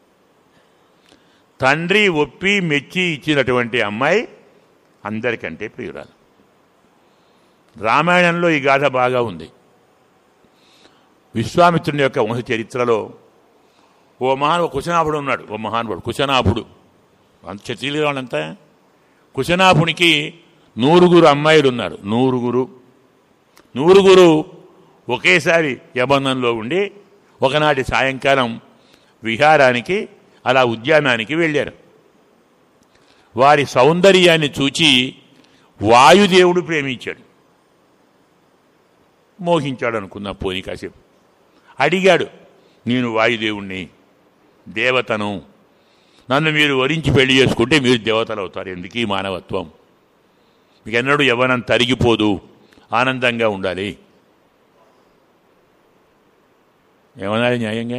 తండ్రి ఒప్పి మెచ్చి ఇచ్చినటువంటి అమ్మాయి అందరికంటే ప్రియురాలు రామాయణంలో ఈ గాథ బాగా ఉంది విశ్వామిత్రుని యొక్క వంశ చరిత్రలో ఓ మహాను కుశనాభుడు ఉన్నాడు ఓ మహానుభుడు కుశనాభుడు అంత క్షత్రియులు వాళ్ళంతా కుశనాభునికి నూరుగురు అమ్మాయిలు ఉన్నారు నూరుగురు నూరుగురు ఒకేసారి యబంధంలో ఉండి ఒకనాటి సాయంకాలం విహారానికి అలా ఉద్యానానికి వెళ్ళారు వారి సౌందర్యాన్ని చూచి వాయుదేవుడు ప్రేమించాడు మోహించాడు అనుకున్నా పోని కాసేపు అడిగాడు నేను వాయుదేవుణ్ణి దేవతను నన్ను మీరు వరించి పెళ్లి చేసుకుంటే మీరు దేవతలు అవుతారు ఎందుకు ఈ మానవత్వం మీకు ఎన్నడూ యవ్వనం తరిగిపోదు ఆనందంగా ఉండాలి ఏమన్నారు న్యాయంగా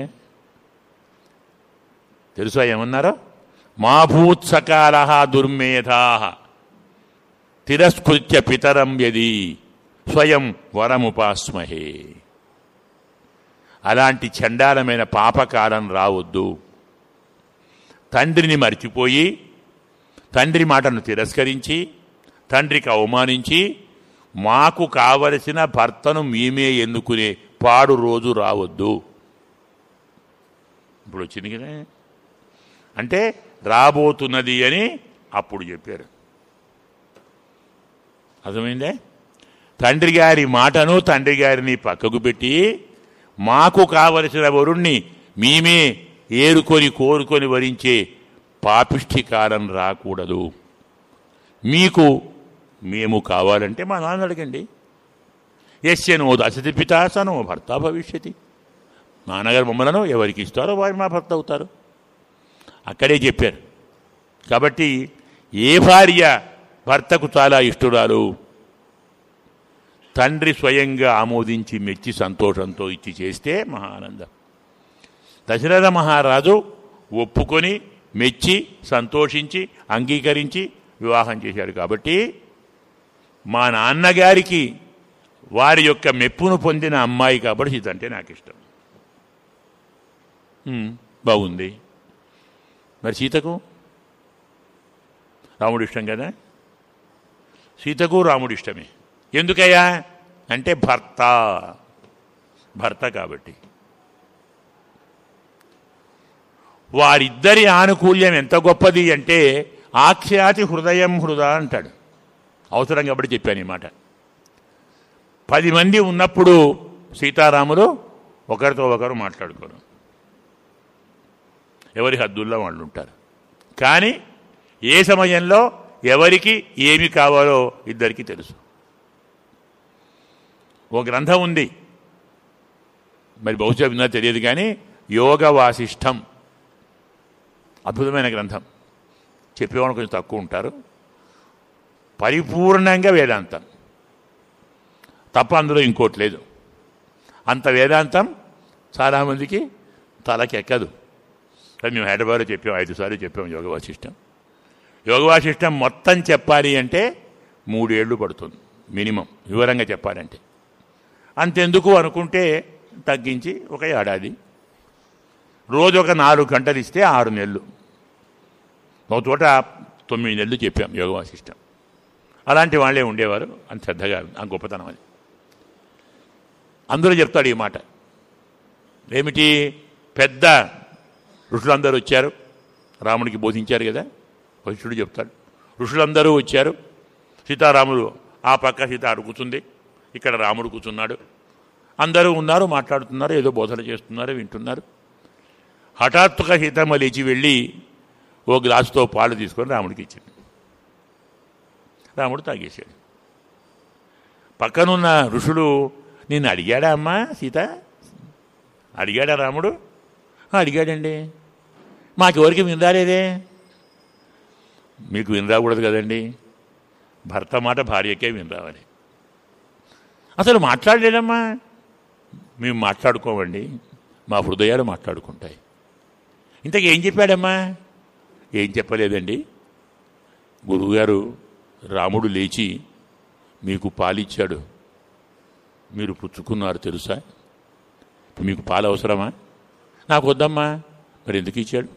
తెలుసా ఏమన్నారో మా భూత్సకాల దుర్మేధా తిరస్కృత్య పితరం యది స్వయం వరముపాస్మహే అలాంటి చండాలమైన పాపకాలం రావద్దు తండ్రిని మర్చిపోయి తండ్రి మాటను తిరస్కరించి తండ్రికి అవమానించి మాకు కావలసిన భర్తను మేమే ఎన్నుకునే పాడు రోజు రావద్దు ఇప్పుడు వచ్చింది కదా అంటే రాబోతున్నది అని అప్పుడు చెప్పారు అర్థమైందే తండ్రి గారి మాటను తండ్రి గారిని పక్కకు పెట్టి మాకు కావలసిన వరుణ్ణి మేమే ఏరుకొని కోరుకొని వరించే పాపిష్టి కాలం రాకూడదు మీకు మేము కావాలంటే మా నాన్న అడగండి ఎస్యనో దశతి పితాసనో భర్త భవిష్యతి నాన్నగారు మమ్మలను ఎవరికి ఇస్తారో వారు మా భర్త అవుతారు అక్కడే చెప్పారు కాబట్టి ఏ భార్య భర్తకు చాలా ఇష్టురాలు తండ్రి స్వయంగా ఆమోదించి మెచ్చి సంతోషంతో ఇచ్చి చేస్తే మహా ఆనందం దశరథ మహారాజు ఒప్పుకొని మెచ్చి సంతోషించి అంగీకరించి వివాహం చేశాడు కాబట్టి మా నాన్నగారికి వారి యొక్క మెప్పును పొందిన అమ్మాయి కాబట్టి సీత అంటే నాకు ఇష్టం ఉమ్, బాగుంది మరి సీతకు రాముడు ఇష్టం కదా సీతకు రాముడు ఇష్టమే ఎందుకయ్యా అంటే భర్త భర్త కాబట్టి వారిద్దరి ఆనుకూల్యం ఎంత గొప్పది అంటే ఆఖ్యాతి హృదయం హృద అంటాడు అవసరం కాబట్టి చెప్పాను ఈ మాట పది మంది ఉన్నప్పుడు సీతారాములు ఒకరితో ఒకరు మాట్లాడుకోరు ఎవరి హద్దుల్లో వాళ్ళు ఉంటారు కానీ ఏ సమయంలో ఎవరికి ఏమి కావాలో ఇద్దరికి తెలుసు ఓ గ్రంథం ఉంది మరి బహుశా విన్నా తెలియదు కానీ యోగ వాసిష్టం అద్భుతమైన గ్రంథం చెప్పేవాళ్ళు కొంచెం తక్కువ ఉంటారు పరిపూర్ణంగా వేదాంతం తప్ప అందులో ఇంకోటి లేదు అంత వేదాంతం చాలామందికి తలకెక్కదు కానీ మేము హైదరాబాద్లో చెప్పాం ఐదు సార్లు చెప్పాం యోగ వాసిష్టం యోగ వాసిష్టం మొత్తం చెప్పాలి అంటే మూడేళ్లు పడుతుంది మినిమం వివరంగా చెప్పాలంటే అంతెందుకు అనుకుంటే తగ్గించి ఒక ఏడాది రోజు ఒక నాలుగు గంటలు ఇస్తే ఆరు నెలలు ఒక చోట తొమ్మిది నెలలు చెప్పాం యోగ వాసిష్టం అలాంటి వాళ్ళే ఉండేవారు అంత శ్రద్ధగా ఆ గొప్పతనం అది అందులో చెప్తాడు ఈ మాట ఏమిటి పెద్ద ఋషులందరూ వచ్చారు రాముడికి బోధించారు కదా వశిష్ఠుడు చెప్తాడు ఋషులందరూ వచ్చారు సీతారాముడు ఆ పక్క సీత ఆడు కూర్చుంది ఇక్కడ రాముడు కూర్చున్నాడు అందరూ ఉన్నారు మాట్లాడుతున్నారు ఏదో బోధన చేస్తున్నారు వింటున్నారు హఠాత్తుగా సీతమ్మ లేచి వెళ్ళి ఓ గ్లాసుతో పాలు తీసుకొని రాముడికి ఇచ్చింది రాముడు తాగేశాడు పక్కనున్న ఋషులు నిన్ను అడిగాడా అమ్మా సీత అడిగాడా రాముడు "ఆ, అడిగాడండి మాకెవరికి వినరాలేదే మీకు వినరాకూడదు కదండి భర్త మాట భార్యకే వినరావాలి అసలు మాట్లాడలేదమ్మా మేము మాట్లాడుకోమండి మా హృదయాలు మాట్లాడుకుంటాయి ఇంతకు ఏం చెప్పాడమ్మా ఏం చెప్పలేదండి గురువుగారు రాముడు లేచి మీకు పాలిచ్చాడు మీరు పుచ్చుకున్నారు తెలుసా మీకు పాలు అవసరమా నాకు వద్దమ్మా మరి ఎందుకు ఇచ్చాడు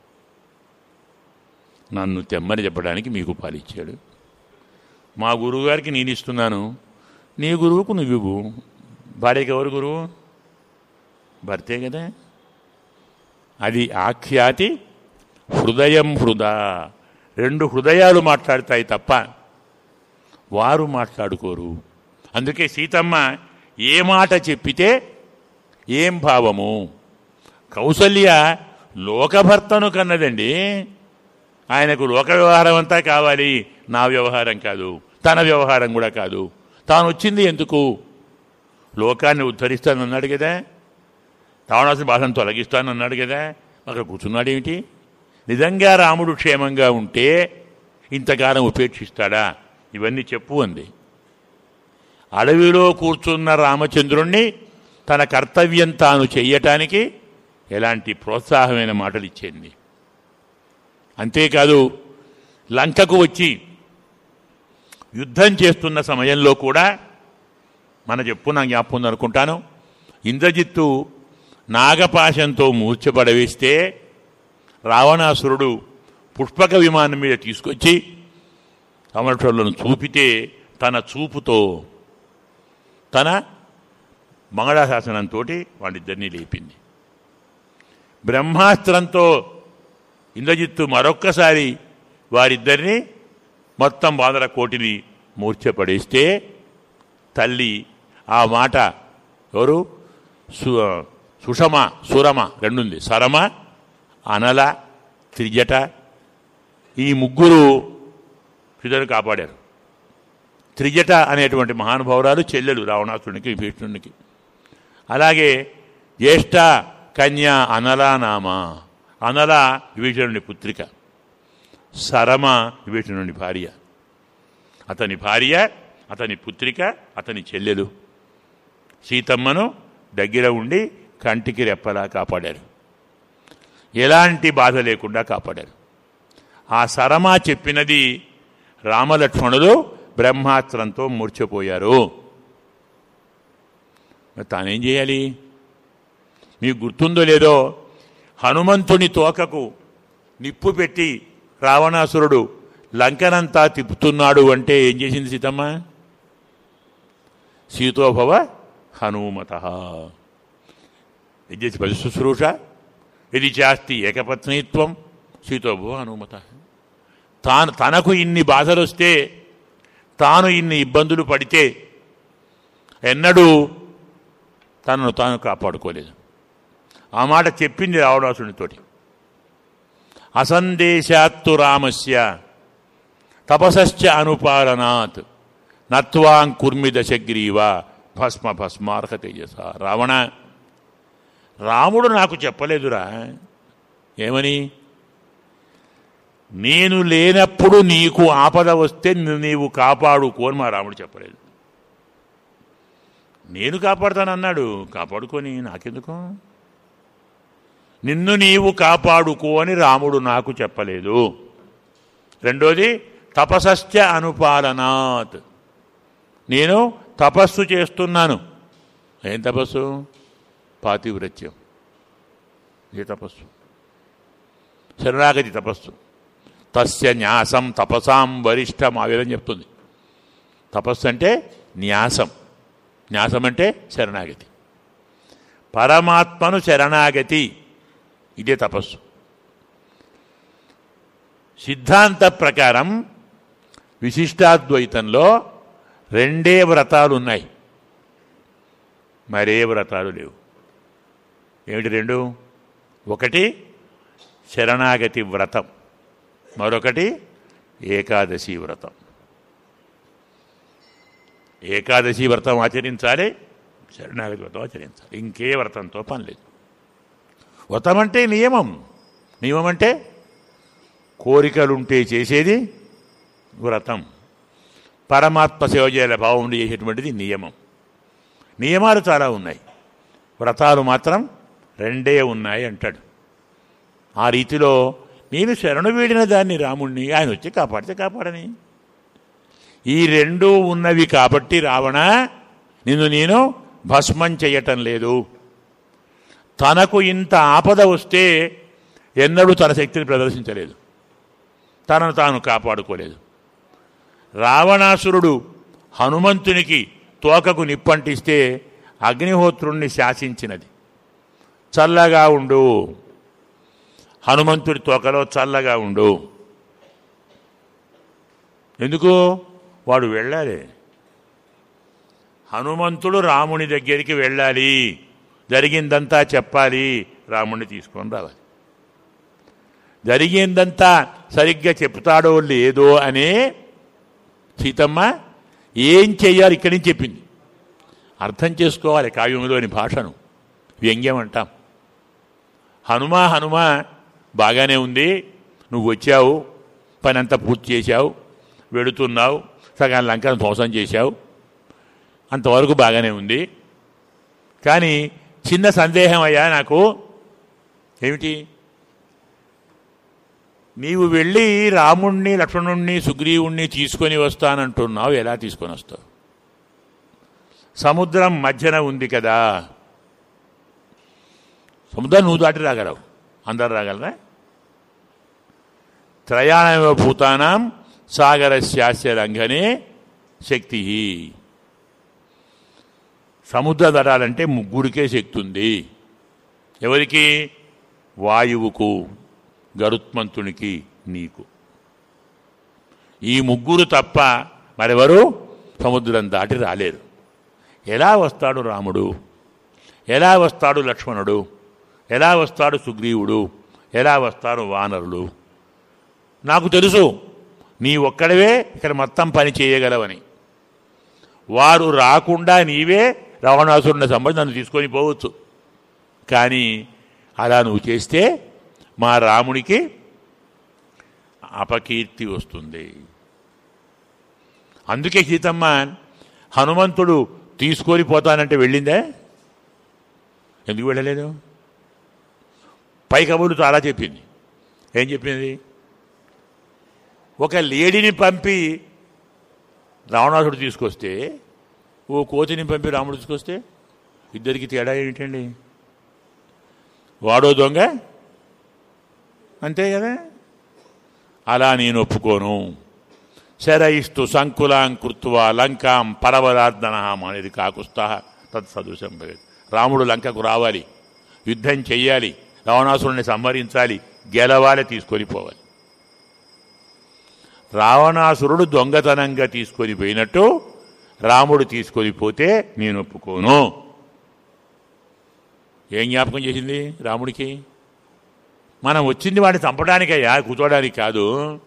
నన్ను తెమ్మని చెప్పడానికి మీకు పాలిచ్చాడు మా గురువుగారికి నేను ఇస్తున్నాను నీ గురువుకు నువ్వు ఇవ్వు భార్యకి ఎవరు గురువు భర్తే కదా అది ఆఖ్యాతి హృదయం హృదా రెండు హృదయాలు మాట్లాడతాయి తప్ప వారు మాట్లాడుకోరు అందుకే సీతమ్మ ఏ మాట చెప్పితే ఏం భావము కౌసల్య లోకభర్తను కన్నదండి ఆయనకు లోక వ్యవహారం అంతా కావాలి నా వ్యవహారం కాదు తన వ్యవహారం కూడా కాదు తాను వచ్చింది ఎందుకు లోకాన్ని ఉద్ధరిస్తానన్నాడు కదా రావణాసుని బాధను తొలగిస్తానన్నాడు కదా అక్కడ కూర్చున్నాడు ఏమిటి నిజంగా రాముడు క్షేమంగా ఉంటే ఇంతకాలం ఉపేక్షిస్తాడా ఇవన్నీ చెప్పు అంది అడవిలో కూర్చున్న రామచంద్రుణ్ణి తన కర్తవ్యం తాను చెయ్యటానికి ఎలాంటి ప్రోత్సాహమైన మాటలు ఇచ్చింది అంతేకాదు లంకకు వచ్చి యుద్ధం చేస్తున్న సమయంలో కూడా మన చెప్పు నా జ్ఞాపకం ఉంది అనుకుంటాను ఇంద్రజిత్తు నాగపాశంతో మూర్చబడవేస్తే రావణాసురుడు పుష్పక విమానం మీద తీసుకొచ్చి అమరశోలను చూపితే తన చూపుతో తన మంగళాశాసనంతో వాళ్ళిద్దరినీ లేపింది బ్రహ్మాస్త్రంతో ఇంద్రజిత్తు మరొక్కసారి వారిద్దరిని మొత్తం బాదర కోటిని మూర్ఛపడేస్తే తల్లి ఆ మాట ఎవరు సు సుషమ సురమ రెండుంది సరమ అనల త్రిజట ఈ ముగ్గురు సీతను కాపాడారు త్రిజట అనేటువంటి మహానుభావురాలు చెల్లెలు రావణాసురునికి భీష్ణునికి అలాగే జ్యేష్ఠ కన్య అనలా నామ అనల విభీషణుని పుత్రిక సరమ విభీషణుని భార్య అతని భార్య అతని పుత్రిక అతని చెల్లెలు సీతమ్మను దగ్గర ఉండి కంటికి రెప్పలా కాపాడారు ఎలాంటి బాధ లేకుండా కాపాడారు ఆ సరమ చెప్పినది రామలక్ష్మణులు బ్రహ్మాస్త్రంతో మూర్ఛపోయారు మరి తానేం చేయాలి మీకు గుర్తుందో లేదో హనుమంతుని తోకకు నిప్పు పెట్టి రావణాసురుడు లంకనంతా తిప్పుతున్నాడు అంటే ఏం చేసింది సీతమ్మ సీతోభవ హనుమత ఏం చేసి పది శుశ్రూష ఇది చేస్తి ఏకపత్నిత్వం సీతోభవ హనుమత తాను తనకు ఇన్ని బాధలు వస్తే తాను ఇన్ని ఇబ్బందులు పడితే ఎన్నడూ తనను తాను కాపాడుకోలేదు ఆ మాట చెప్పింది రావణాసునితోటి అసందేశాత్తు రామస్య తపసశ్చ అనుపాలనాత్ నత్వాం కుర్మి దశగ్రీవ భస్మ భస్మార్హ తేజస రావణ రాముడు నాకు చెప్పలేదురా ఏమని నేను లేనప్పుడు నీకు ఆపద వస్తే నిన్ను నీవు కాపాడుకో అని మా రాముడు చెప్పలేదు నేను కాపాడుతానన్నాడు కాపాడుకొని నాకెందుకు నిన్ను నీవు కాపాడుకో అని రాముడు నాకు చెప్పలేదు రెండోది తపసశ్చ అనుపాలనాత్ నేను తపస్సు చేస్తున్నాను ఏం తపస్సు పాతివ్రత్యం ఏ తపస్సు శరణాగతి తపస్సు తస్య న్యాసం తపసాం వరిష్టం ఆ విధంగా చెప్తుంది తపస్సు అంటే న్యాసం న్యాసం అంటే శరణాగతి పరమాత్మను శరణాగతి ఇదే తపస్సు సిద్ధాంత ప్రకారం విశిష్టాద్వైతంలో రెండే వ్రతాలు ఉన్నాయి మరే వ్రతాలు లేవు ఏమిటి రెండు ఒకటి శరణాగతి వ్రతం మరొకటి ఏకాదశి వ్రతం ఏకాదశి వ్రతం ఆచరించాలి శరణాగతి వ్రతం ఆచరించాలి ఇంకే వ్రతంతో పని లేదు వ్రతం అంటే నియమం నియమం అంటే కోరికలుంటే చేసేది వ్రతం పరమాత్మ సేవ చేయాల భావం ఉండి చేసేటువంటిది నియమం నియమాలు చాలా ఉన్నాయి వ్రతాలు మాత్రం రెండే ఉన్నాయి అంటాడు ఆ రీతిలో నేను శరణు వీడిన దాన్ని రాముణ్ణి ఆయన వచ్చి కాపాడితే కాపాడని ఈ రెండు ఉన్నవి కాబట్టి రావణ నిన్ను నేను భస్మం చేయటం లేదు తనకు ఇంత ఆపద వస్తే ఎన్నడూ తన శక్తిని ప్రదర్శించలేదు తనను తాను కాపాడుకోలేదు రావణాసురుడు హనుమంతునికి తోకకు నిప్పంటిస్తే అగ్నిహోత్రుణ్ణి శాసించినది చల్లగా ఉండు హనుమంతుడి తోకలో చల్లగా ఉండు ఎందుకు వాడు వెళ్ళాలి హనుమంతుడు రాముని దగ్గరికి వెళ్ళాలి జరిగిందంతా చెప్పాలి రాముణ్ణి తీసుకొని రావాలి జరిగిందంతా సరిగ్గా చెప్తాడో లేదో అనే సీతమ్మ ఏం చెయ్యాలి ఇక్కడి నుంచి చెప్పింది అర్థం చేసుకోవాలి కావ్యంలోని భాషను వ్యంగ్యం అంటాం హనుమా హనుమా బాగానే ఉంది నువ్వు వచ్చావు పని అంతా పూర్తి చేశావు వెడుతున్నావు సగం లంకను ధ్వంసం చేశావు అంతవరకు బాగానే ఉంది కానీ చిన్న సందేహం అయ్యా నాకు ఏమిటి నీవు వెళ్ళి రాముణ్ణి లక్ష్మణుణ్ణి సుగ్రీవుణ్ణి తీసుకొని వస్తానంటున్నావు ఎలా తీసుకొని వస్తావు సముద్రం మధ్యన ఉంది కదా సముద్రం నువ్వు దాటి రాగలవు అందరు రాగలరా త్రయాణమ భూతానాం సాగరస్యాస్య రంగనే శక్తి సముద్ర దడాలంటే ముగ్గురికే శక్తి ఉంది ఎవరికి వాయువుకు గరుత్మంతునికి నీకు ఈ ముగ్గురు తప్ప మరెవరు సముద్రం దాటి రాలేరు ఎలా వస్తాడు రాముడు ఎలా వస్తాడు లక్ష్మణుడు ఎలా వస్తాడు సుగ్రీవుడు ఎలా వస్తారు వానరులు నాకు తెలుసు నీ ఒక్కడవే ఇక్కడ మొత్తం పని చేయగలవని వారు రాకుండా నీవే రావణాసురుని సంబంధం నన్ను తీసుకొని పోవచ్చు కానీ అలా నువ్వు చేస్తే మా రాముడికి అపకీర్తి వస్తుంది అందుకే సీతమ్మ హనుమంతుడు తీసుకొని పోతానంటే వెళ్ళిందే ఎందుకు వెళ్ళలేదు పై కబుర్లు చాలా చెప్పింది ఏం చెప్పింది ఒక లేడీని పంపి రావణాసుడు తీసుకొస్తే ఓ కోతిని పంపి రాముడు తీసుకొస్తే ఇద్దరికి తేడా ఏంటండి వాడో దొంగ అంతే కదా అలా నేను ఒప్పుకోను శరైస్తు సంకులాం కృత్వా లంకాం పరవరార్దనహాం అనేది కాకుస్తా తత్సదృశం భవేత్ రాముడు లంకకు రావాలి యుద్ధం చెయ్యాలి రావణాసురుణ్ణి సంహరించాలి గెలవాలి తీసుకొని పోవాలి రావణాసురుడు దొంగతనంగా తీసుకొని పోయినట్టు రాముడు తీసుకొని పోతే నేను ఒప్పుకోను ఏం జ్ఞాపకం చేసింది రాముడికి మనం వచ్చింది వాడిని చంపడానికయ్యా కూర్చోడానికి కాదు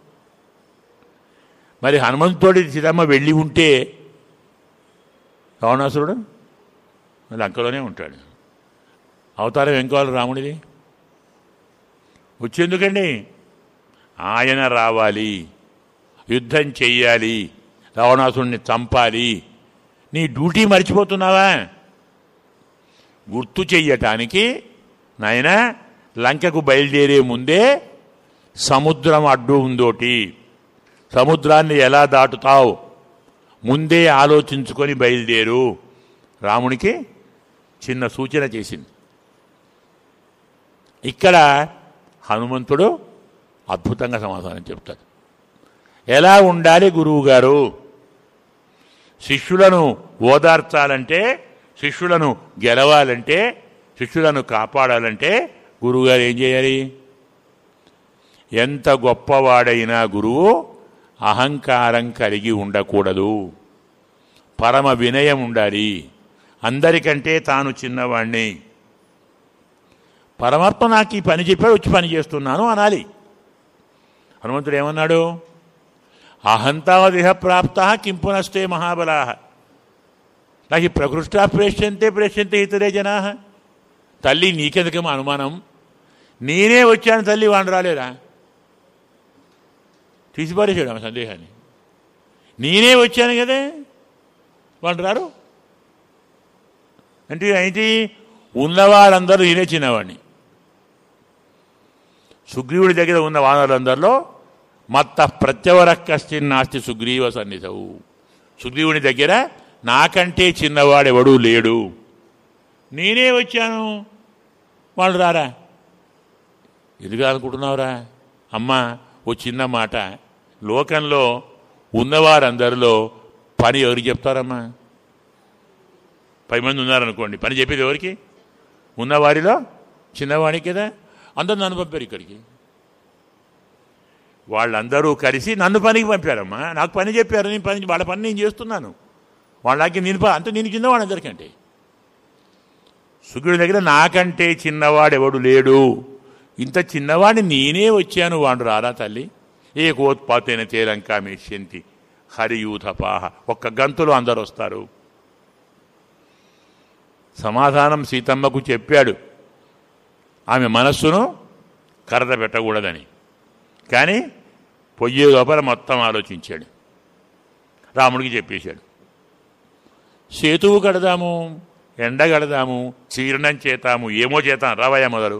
మరి హనుమంతుడి సీతమ్మ వెళ్ళి ఉంటే రావణాసురుడు లంకలోనే ఉంటాడు అవతారం ఏం కావాలి రాముడిది వచ్చేందుకండి ఆయన రావాలి యుద్ధం చెయ్యాలి రావణాసుడిని చంపాలి నీ డ్యూటీ మర్చిపోతున్నావా గుర్తు చెయ్యటానికి నాయన లంకకు బయలుదేరే ముందే సముద్రం అడ్డు ఉందోటి సముద్రాన్ని ఎలా దాటుతావు ముందే ఆలోచించుకొని బయలుదేరు రామునికి చిన్న సూచన చేసింది ఇక్కడ హనుమంతుడు అద్భుతంగా సమాధానం చెప్తాడు ఎలా ఉండాలి గురువు గారు శిష్యులను ఓదార్చాలంటే శిష్యులను గెలవాలంటే శిష్యులను కాపాడాలంటే గురువుగారు ఏం చేయాలి ఎంత గొప్పవాడైనా గురువు అహంకారం కలిగి ఉండకూడదు పరమ వినయం ఉండాలి అందరికంటే తాను చిన్నవాణ్ణి పరమాత్మ నాకు ఈ పని చెప్పాడు వచ్చి పని చేస్తున్నాను అనాలి హనుమంతుడు ఏమన్నాడు అహంతావదిహ ప్రాప్త కింపునస్తే మహాబలా నాకు ఈ ప్రకృష్ట ప్రేష్యంతే ప్రేష్యంతే ఇతరే జనా తల్లి నీకెందుకేమో అనుమానం నేనే వచ్చాను తల్లి వాడు రాలేరా తీసిపారేసాడు ఆమె సందేహాన్ని నేనే వచ్చాను కదే వాళ్ళు రారు అంటే ఏంటి ఉన్నవాళ్ళందరూ నేనే చిన్నవాడిని సుగ్రీవుడి దగ్గర ఉన్న వానరులందరిలో మత్త ప్రత్యవర కశ్చిన్ నాస్తి సుగ్రీవ సన్నిధవు సుగ్రీవుని దగ్గర నాకంటే చిన్నవాడెవడూ లేడు నేనే వచ్చాను వాళ్ళు రారా ఎందుకు అనుకుంటున్నావురా అమ్మా ఓ చిన్న మాట లోకంలో ఉన్నవారందరిలో పని ఎవరికి చెప్తారమ్మా పది మంది ఉన్నారనుకోండి పని చెప్పేది ఎవరికి ఉన్నవారిలో చిన్నవాడికి కదా అందరూ నన్ను పంపారు ఇక్కడికి వాళ్ళందరూ కలిసి నన్ను పనికి పంపారమ్మా నాకు పని చెప్పారు నేను పని వాళ్ళ పని నేను చేస్తున్నాను వాళ్ళకి నేను ప- అంటే నేను చిన్నవాడు అందరికంటే సుగ్రుడి దగ్గర నాకంటే చిన్నవాడు ఎవడు లేడు ఇంత చిన్నవాడిని నేనే వచ్చాను వాడు రారా తల్లి ఏ కోత్పాతైన తేలంకా మేష్యంతి హరియూథపాహ ఒక్క గంతులో అందరు వస్తారు సమాధానం సీతమ్మకు చెప్పాడు ఆమె మనస్సును కర్ర పెట్టకూడదని కానీ పొయ్యే లోపల మొత్తం ఆలోచించాడు రాముడికి చెప్పేశాడు సేతువు కడదాము ఎండ కడదాము చీరణం చేతాము ఏమో చేతాం రావయ్య మొదలు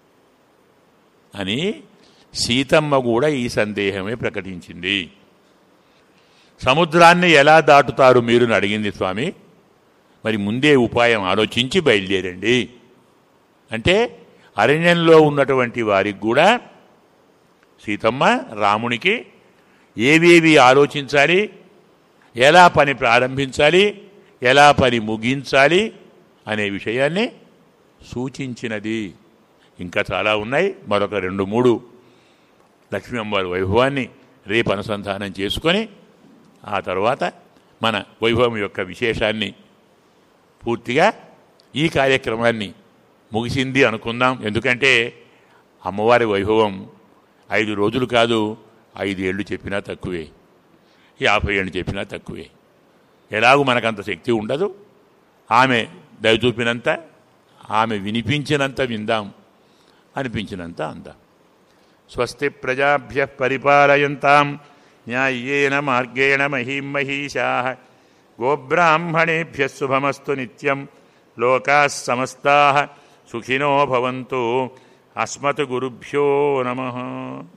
అని సీతమ్మ కూడా ఈ సందేహమే ప్రకటించింది సముద్రాన్ని ఎలా దాటుతారు మీరు అని అడిగింది స్వామి మరి ముందే ఉపాయం ఆలోచించి బయలుదేరండి అంటే అరణ్యంలో ఉన్నటువంటి వారికి కూడా సీతమ్మ రామునికి ఏవేవి ఆలోచించాలి ఎలా పని ప్రారంభించాలి ఎలా పని ముగించాలి అనే విషయాన్ని సూచించినది ఇంకా చాలా ఉన్నాయి మరొక రెండు మూడు లక్ష్మీ అమ్మవారి వైభవాన్ని రేపు అనుసంధానం చేసుకొని ఆ తర్వాత మన వైభవం యొక్క విశేషాన్ని పూర్తిగా ఈ కార్యక్రమాన్ని ముగిసింది అనుకుందాం ఎందుకంటే అమ్మవారి వైభవం ఐదు రోజులు కాదు ఐదు ఏళ్ళు చెప్పినా తక్కువే యాభై ఏళ్ళు చెప్పినా తక్కువే ఎలాగూ మనకంత శక్తి ఉండదు ఆమె దయ చూపినంత ఆమె వినిపించినంత విందాం అనిపించినంత అందాం స్వస్తి ప్రజాభ్య పరిపాలయంతాం న్యాయ్యేన మార్గేణ మహీం మహీషా గోబ్రాహ్మణేభ్య శుభమస్తు నిత్యం లోకా సమస్తా సుఖినో భవంతు అస్మత్ గురుభ్యో నమ